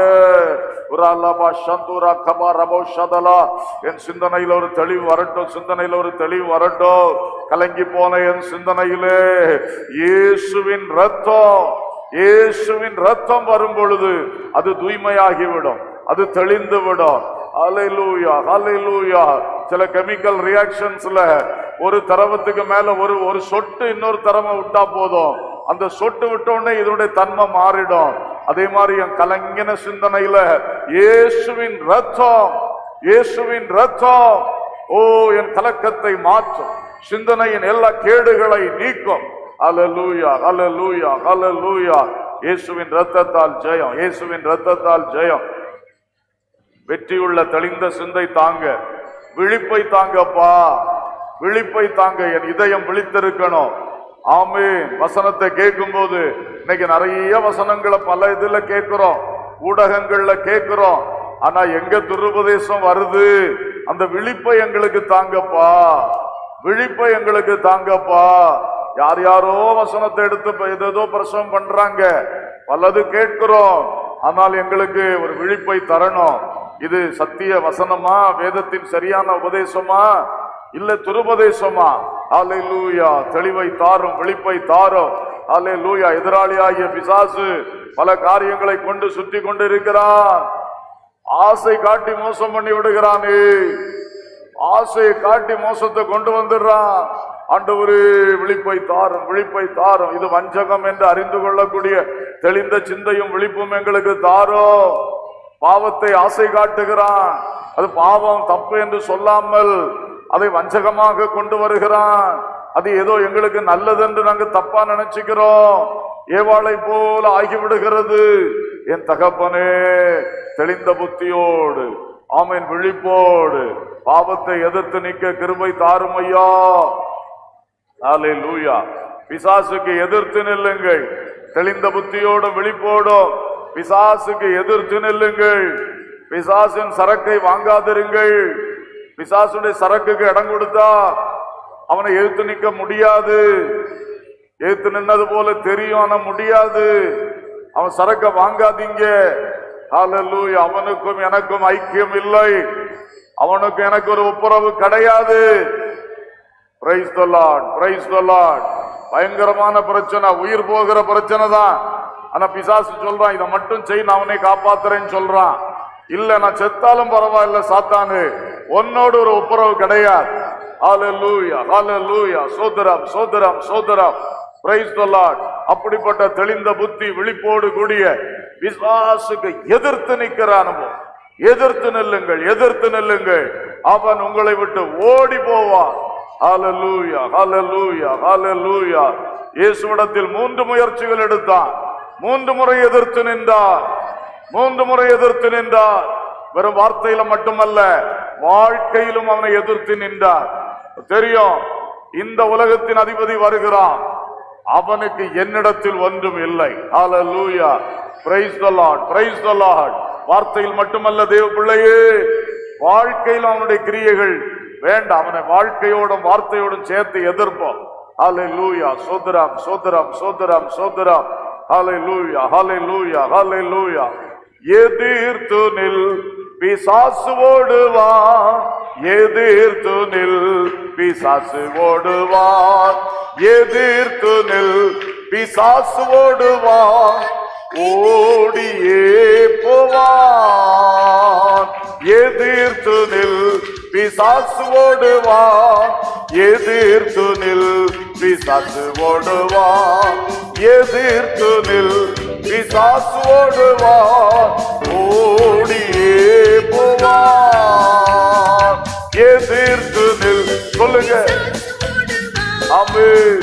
உராலபா சந்தூரா கபா ரபோ ஷதலா என் சிந்தனையில் ஒரு தெளிவு வரட்டும் சிந்தனையில் ஒரு தெளிவு வரட்டும் கலங்கி போன என் சிந்தனையிலே இயேசுவின் ரத்தம் இயேசுவின் ரத்தம் வரும் பொழுது அது தூய்மையாகிவிடும் அது தெளிந்து விடும் ஹalleluya ஹalleluya சில கெமிக்கல் ரியாக்ஷன்ஸ்ல ஒரு தரவத்துக்கு மேல ஒரு ஒரு சொட்டு இன்னொரு தரவை விட்டா போதும் அந்த சொட்டு விட்ட உடனே இதனுடைய தன்மை மாறிடும் அதே மாதிரி என் கலங்கின சிந்தனையில இயேசுவின் ரத்தம் இயேசுவின் ரத்தம் ஓ என் கலக்கத்தை மாற்றும் சிந்தனையின் எல்லா கேடுகளை நீக்கும் அல்லேலூயா அல்லேலூயா அல்லேலூயா இயேசுவின் ரத்தத்தால் ஜெயம் இயேசுவின் ரத்தத்தால் ஜெயம் வெற்றியுள்ள தெளிந்த சிந்தை தாங்க விழிப்பை தாங்கப்பா விழிப்பை தாங்க என் இதயம் விழித்திருக்கணும் ஆமே வசனத்தை கேட்கும்போது இன்னைக்கு நிறைய வசனங்களை பல இதுல கேட்கிறோம் ஊடகங்கள்ல கேட்கிறோம் ஆனா எங்க துருபதேசம் வருது அந்த விழிப்பை எங்களுக்கு தாங்கப்பா விழிப்பை எங்களுக்கு தாங்கப்பா யார் யாரோ வசனத்தை எடுத்து இப்ப ஏதேதோ பிரசவம் பண்றாங்க பலது கேட்கிறோம் ஆனால் எங்களுக்கு ஒரு விழிப்பை தரணும் இது சத்திய வசனமா வேதத்தின் சரியான உபதேசமா இல்ல துருபதேசமா அல்லேலூயா தெளிவை தாரும் விழிப்பை தாரும் அல்லேலூயா எதிராளியாகிய பிசாசு பல காரியங்களை கொண்டு சுத்தி கொண்டு இருக்கிறான் ஆசை காட்டி மோசம் பண்ணி விடுகிறானே ஆசையை காட்டி மோசத்தை கொண்டு வந்துடுறான் ஆண்டவரே விழிப்பை தாரும் விழிப்பை தாரும் இது வஞ்சகம் என்று அறிந்து கொள்ளக்கூடிய தெளிந்த சிந்தையும் விழிப்பும் எங்களுக்கு தாரும் பாவத்தை ஆசை காட்டுகிறான் அது பாவம் தப்பு என்று சொல்லாமல் அதை வஞ்சகமாக கொண்டு வருகிறான் அது ஏதோ எங்களுக்கு நல்லது என்று நாங்க தப்பா நினைச்சுக்கிறோம் ஏவாளை போல ஆகிவிடுகிறது என் தகப்பனே தெளிந்த புத்தியோடு ஆமீன் விழிப்போடு பாவத்தை எதிர்த்து நிற்க கிருபை தாரும் ஐயா லூயா பிசாசுக்கு எதிர்த்து நில்லுங்கள் தெளிந்த புத்தியோடும் விழிப்போடும் பிசாசுக்கு எதிர்த்து நில்லுங்கள் பிசாசின் சரக்கை வாங்காதிருங்கள் பிசாசுடைய சரக்குக்கு இடம் கொடுத்தா அவனை எதிர்த்து நிற்க முடியாது எதிர்த்து நின்னது போல தெரியும் ஆனா முடியாது அவன் சரக்க வாங்காதீங்க ஹalleluya அவனுக்கும் எனக்கும் ஐக்கியம் இல்லை அவனுக்கு எனக்கு ஒரு ஒப்புரவு கிடையாது praise the Lord praise the Lord பயங்கரமான பிரச்சனை உயிர் போகிற பிரச்சனை தான் ஆனா பிசாசு சொல்றான் இதை மட்டும் செய் நான் அவனை காப்பாத்துறேன்னு சொல்றான் இல்ல நான் செத்தாலும் பரவாயில்ல சாத்தானு உன்னோடு ஒரு ஒப்புரவு கிடையாது ஹalleluya ஹalleluya சோதரம் சோதரம் சோதரம் பிரைஸ் த லார்ட் அப்படிப்பட்ட தெளிந்த புத்தி விழிப்போடு கூடிய விசுவாசுக்கு எதிர்த்து நிக்கிற அனுபவம் எதிர்த்து நில்லுங்கள் எதிர்த்து நில்லுங்கள் அவன் உங்களை விட்டு ஓடி போவான் ஹalleluya ஹalleluya ஹalleluya இயேசுவிடத்தில் மூன்று முயற்சிகள் எடுத்தான் மூன்று முறை எதிர்த்து நின்றார் மூன்று முறை எதிர்த்து நின்றார் வெறும் வார்த்தையில மட்டுமல்ல வாழ்க்கையிலும் அவனை எதிர்த்து நின்றார் தெரியும் இந்த உலகத்தின் அதிபதி வருகிறான் அவனுக்கு என்னிடத்தில் ஒன்றும் இல்லை ஹalleluya praise the lord praise the lord வார்த்தையில் மட்டுமல்ல தேவ பிள்ளையே வாழ்க்கையில் அவனுடைய கிரியைகள் வேண்டாம் அவனை வாழ்க்கையோடும் வார்த்தையோடும் சேர்த்து எதிர்ப்போம் ஹalleluya சோதரம் சோதரம் சோதரம் சோதரம் ஹalleluya ஹalleluya ஹalleluya எதிர்த்து நில் பிசாசு ஓடுவான் எதிர்த்து நில் பிசாசு ஓடுவான் எதிர்த்து நில் பிசாசு ஓடுவான் ஓடியே போவான் எதிர்த்து நில் பிசாசு ஓடுவான் எதிர்த்து நில் பிசாசு ஓடுவான் எதிர்த்து நில் பிசாசு ஓடுவான் ஓடியே போவான் எதிர்த்து நில் சொல்லுங்க ஆமென்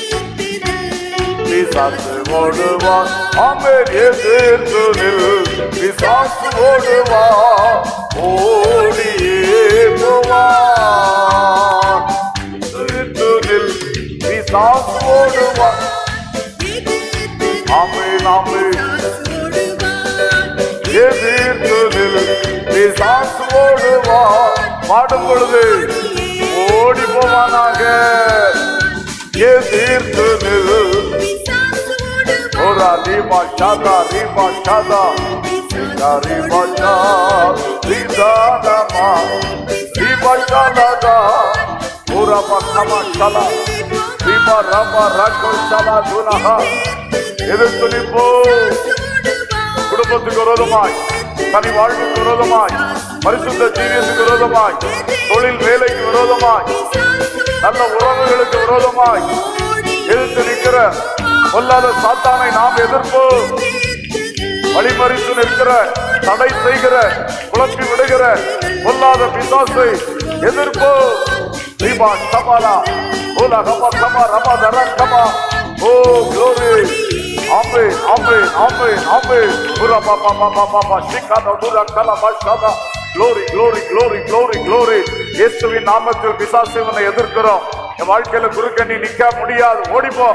பிசாசு ஓடுவான் ஆமென் எதிர்த்து நில் பிசாசு ஓடுவான் ஓடியே போவான் எதிர்த்து நில் பிசாசு ஓடுவான் ஆமென் ஆமென் எதிர்த்து நில் பிசாசு ஓடுவான் பாடும் பொழுது ஓடி போவானாக எதிர்த்து நில் ஓரா ரீமா ஷாதா ரீமா ஷாதா ரீமா ரீமா ஷா ரீதானமா ரீமா ஷாலாதா ஓரா பக்கமா ஷாலா ரீமா ராமா ராக்கோ ஷாலா துனஹா எதிர்த்து நிற்போ குடும்பத்துக்கு விரோதமாய் தனி வாழ்வுக்கு விரோதமாய் பரிசுத்த ஜீவியத்துக்கு விரோதமாய் தொழில் வேலைக்கு விரோதமாய் நல்ல உறவுகளுக்கு விரோதமாய் எதிர்த்து நிற்கிற பொல்லாத சாத்தானை நாம் எதிர்ப்போம் வழிமறித்து நிற்கிற தடை செய்கிற குழப்பி விடுகிற பொல்லாத பிசாசை எதிர்ப்போம் தீபா சபாலா ஓலா கபா கபா ரபா தர கபா ஓ க்ளோரி ஆமே ஆமே ஆமே ஆமே புரா பாபா பாபா பாபா சிக்காத துரா கலா பாஷாதா glory glory glory glory glory இயேசுவின் நாமத்தில் பிசாசு இவனை எதிர்க்கிறோம் என் வாழ்க்கையில குறுக்க நீ நிக்க முடியாது ஓடிப்போ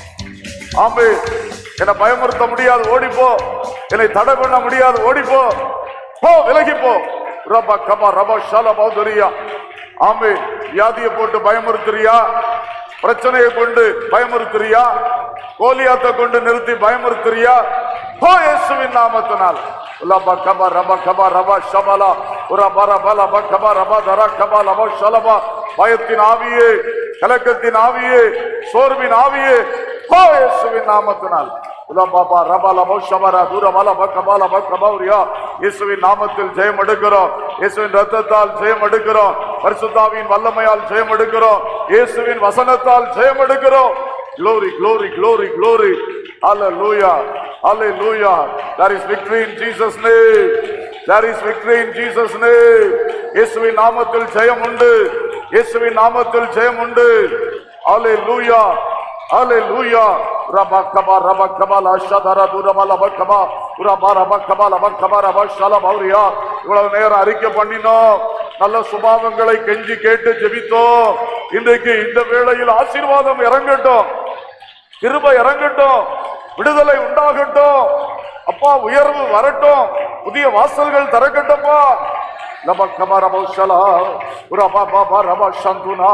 ஆம்பு என்னை பயமுறுத்த முடியாது ஓடிப்போ என்னை தடை பண்ண முடியாது ஓடிப்போ போ விலகி போ ரபா கபா ரபா ஷாலா பௌதரியா ஆம்பு வியாதியை போட்டு பயமுறுத்துறியா பிரச்சனையை கொண்டு பயமுறுத்துறியா கோலியாத்தை கொண்டு நிறுத்தி பயமுறுத்துறியா போ இயேசுவின் நாமத்தினால் லபா கபா ரபா கபா ரபா ஷபலா உரபா ரபா லபா கபா ரபா தரா கபா லபா ஷலபா பயத்தின் ஆவியே கலக்கத்தின் ஆவியே சோர்வின் ஆவியே போ இயேசுவின் நாமத்தினால் உலபாபா ரபா லபோ ஷபரா தூரபா லபா கபா லபா கபௌரியா இயேசுவின் நாமத்தில் ஜெயம் எடுக்கிறோம் இயேசுவின் ரத்தத்தால் ஜெயம் எடுக்கிறோம் பரிசுத்தாவின் வல்லமையால் ஜெயம் எடுக்கிறோம் இயேசுவின் வசனத்தால் ஜெயம் எடுக்கிறோம் glory glory glory glory hallelujah hallelujah there is victory in jesus name there is victory in jesus name இயேசுவின் நாமத்தில் ஜெயம் உண்டு இயேசுவின் நாமத்தில் ஜெயம் உண்டு hallelujah hallelujah rabakaba rabakaba la shadara duraba labakaba uraba rabakaba labakaba rabashala பௌரியா இவ்வளவு நேரம் அறிக்கை பண்ணினோம் நல்ல சுபாவங்களை கெஞ்சி கேட்டு ஜெபித்தோம் இன்றைக்கு இந்த வேளையில் ஆசீர்வாதம் இறங்கட்டும் கிருபை இறங்கட்டும் விடுதலை உண்டாகட்டும் அப்பா உயர்வு வரட்டும் புதிய வாசல்கள் திறக்கட்டும்ப்பா லபக்கம ரபௌஷலா உரபா பாபா ரபா சந்துனா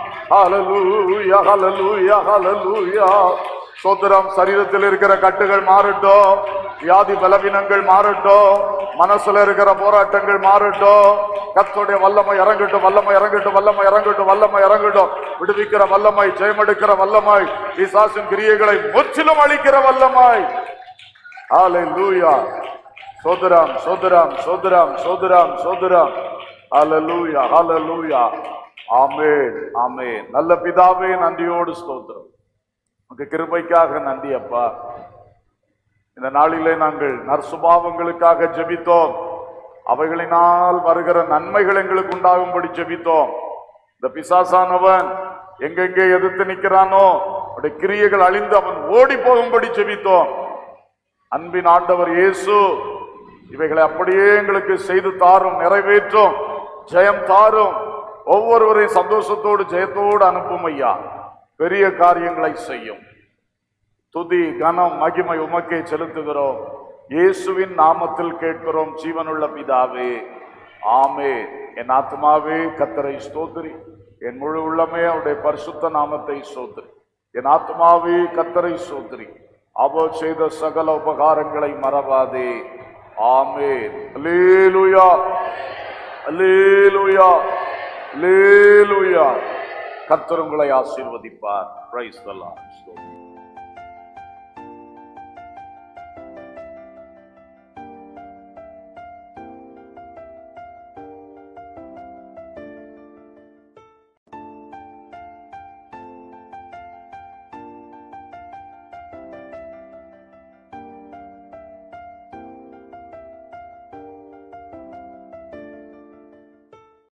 ஹalleluya ஹalleluya ஹalleluya சோதரம் சரீரத்தில் இருக்கிற கட்டுகள் மாறட்டும் வியாதி பலவீனங்கள் மாறட்டும் மனசுல இருக்கிற போராட்டங்கள் மாறட்டும் கர்த்தருடைய வல்லமை இறங்கட்டும் வல்லமை இறங்கட்டும் வல்லமை இறங்கட்டும் வல்லமை இறங்கட்டும் விடுவிக்கிற வல்லமை ஜெயமெடுக்கிற வல்லமை பிசாசின் கிரியைகளை முற்றிலும் அழிக்கிற வல்லமை ஹalleluya சோதரம் சோதரம் சோதரம் சோதரம் சோதரம் ஹalleluya ஹalleluya ஆமென் ஆமென் நல்ல பிதாவே நன்றியோடு ஸ்தோத்திரம் உங்க கிருபைக்காக நன்றி அப்பா இந்த நாளிலே நாங்கள் நற்சுபாவங்களுக்காக ஜெபித்தோம் அவைகளினால் வருகிற நன்மைகள் எங்களுக்கு உண்டாகும்படி ஜெபித்தோம் இந்த பிசாசானவன் எங்கெங்கே எதிர்த்து நிற்கிறானோ அவருடைய கிரியைகள் அழிந்து அவன் ஓடி போகும்படி ஜெபித்தோம் அன்பின் ஆண்டவர் இயேசு இவைகளை அப்படியே எங்களுக்கு செய்து தாரும் நிறைவேற்றும் ஜெயம் தாரும் ஒவ்வொருவரையும் சந்தோஷத்தோடு ஜெயத்தோடு அனுப்பும் ஐயா பெரிய காரியங்களை செய்யும் துதி கனம் மகிமை உமக்கே செலுத்துகிறோம் இயேசுவின் நாமத்தில் கேட்கிறோம் ஜீவனுள்ள பிதாவே ஆமே என் ஆத்மாவே கத்தரை ஸ்தோத்திரி என் முழு உள்ளமே அவருடைய பரிசுத்த நாமத்தை ஸ்தோத்திரி என் ஆத்மாவே கத்தரை ஸ்தோத்திரி அவர் செய்த சகல உபகாரங்களை மறவாதே ஆமே அல்லேலூயா அல்லேலூயா அல்லேலூயா கர்த்தர் உங்களை ஆசீர்வதிப்பார் பிரைஸ் தி லார்ட்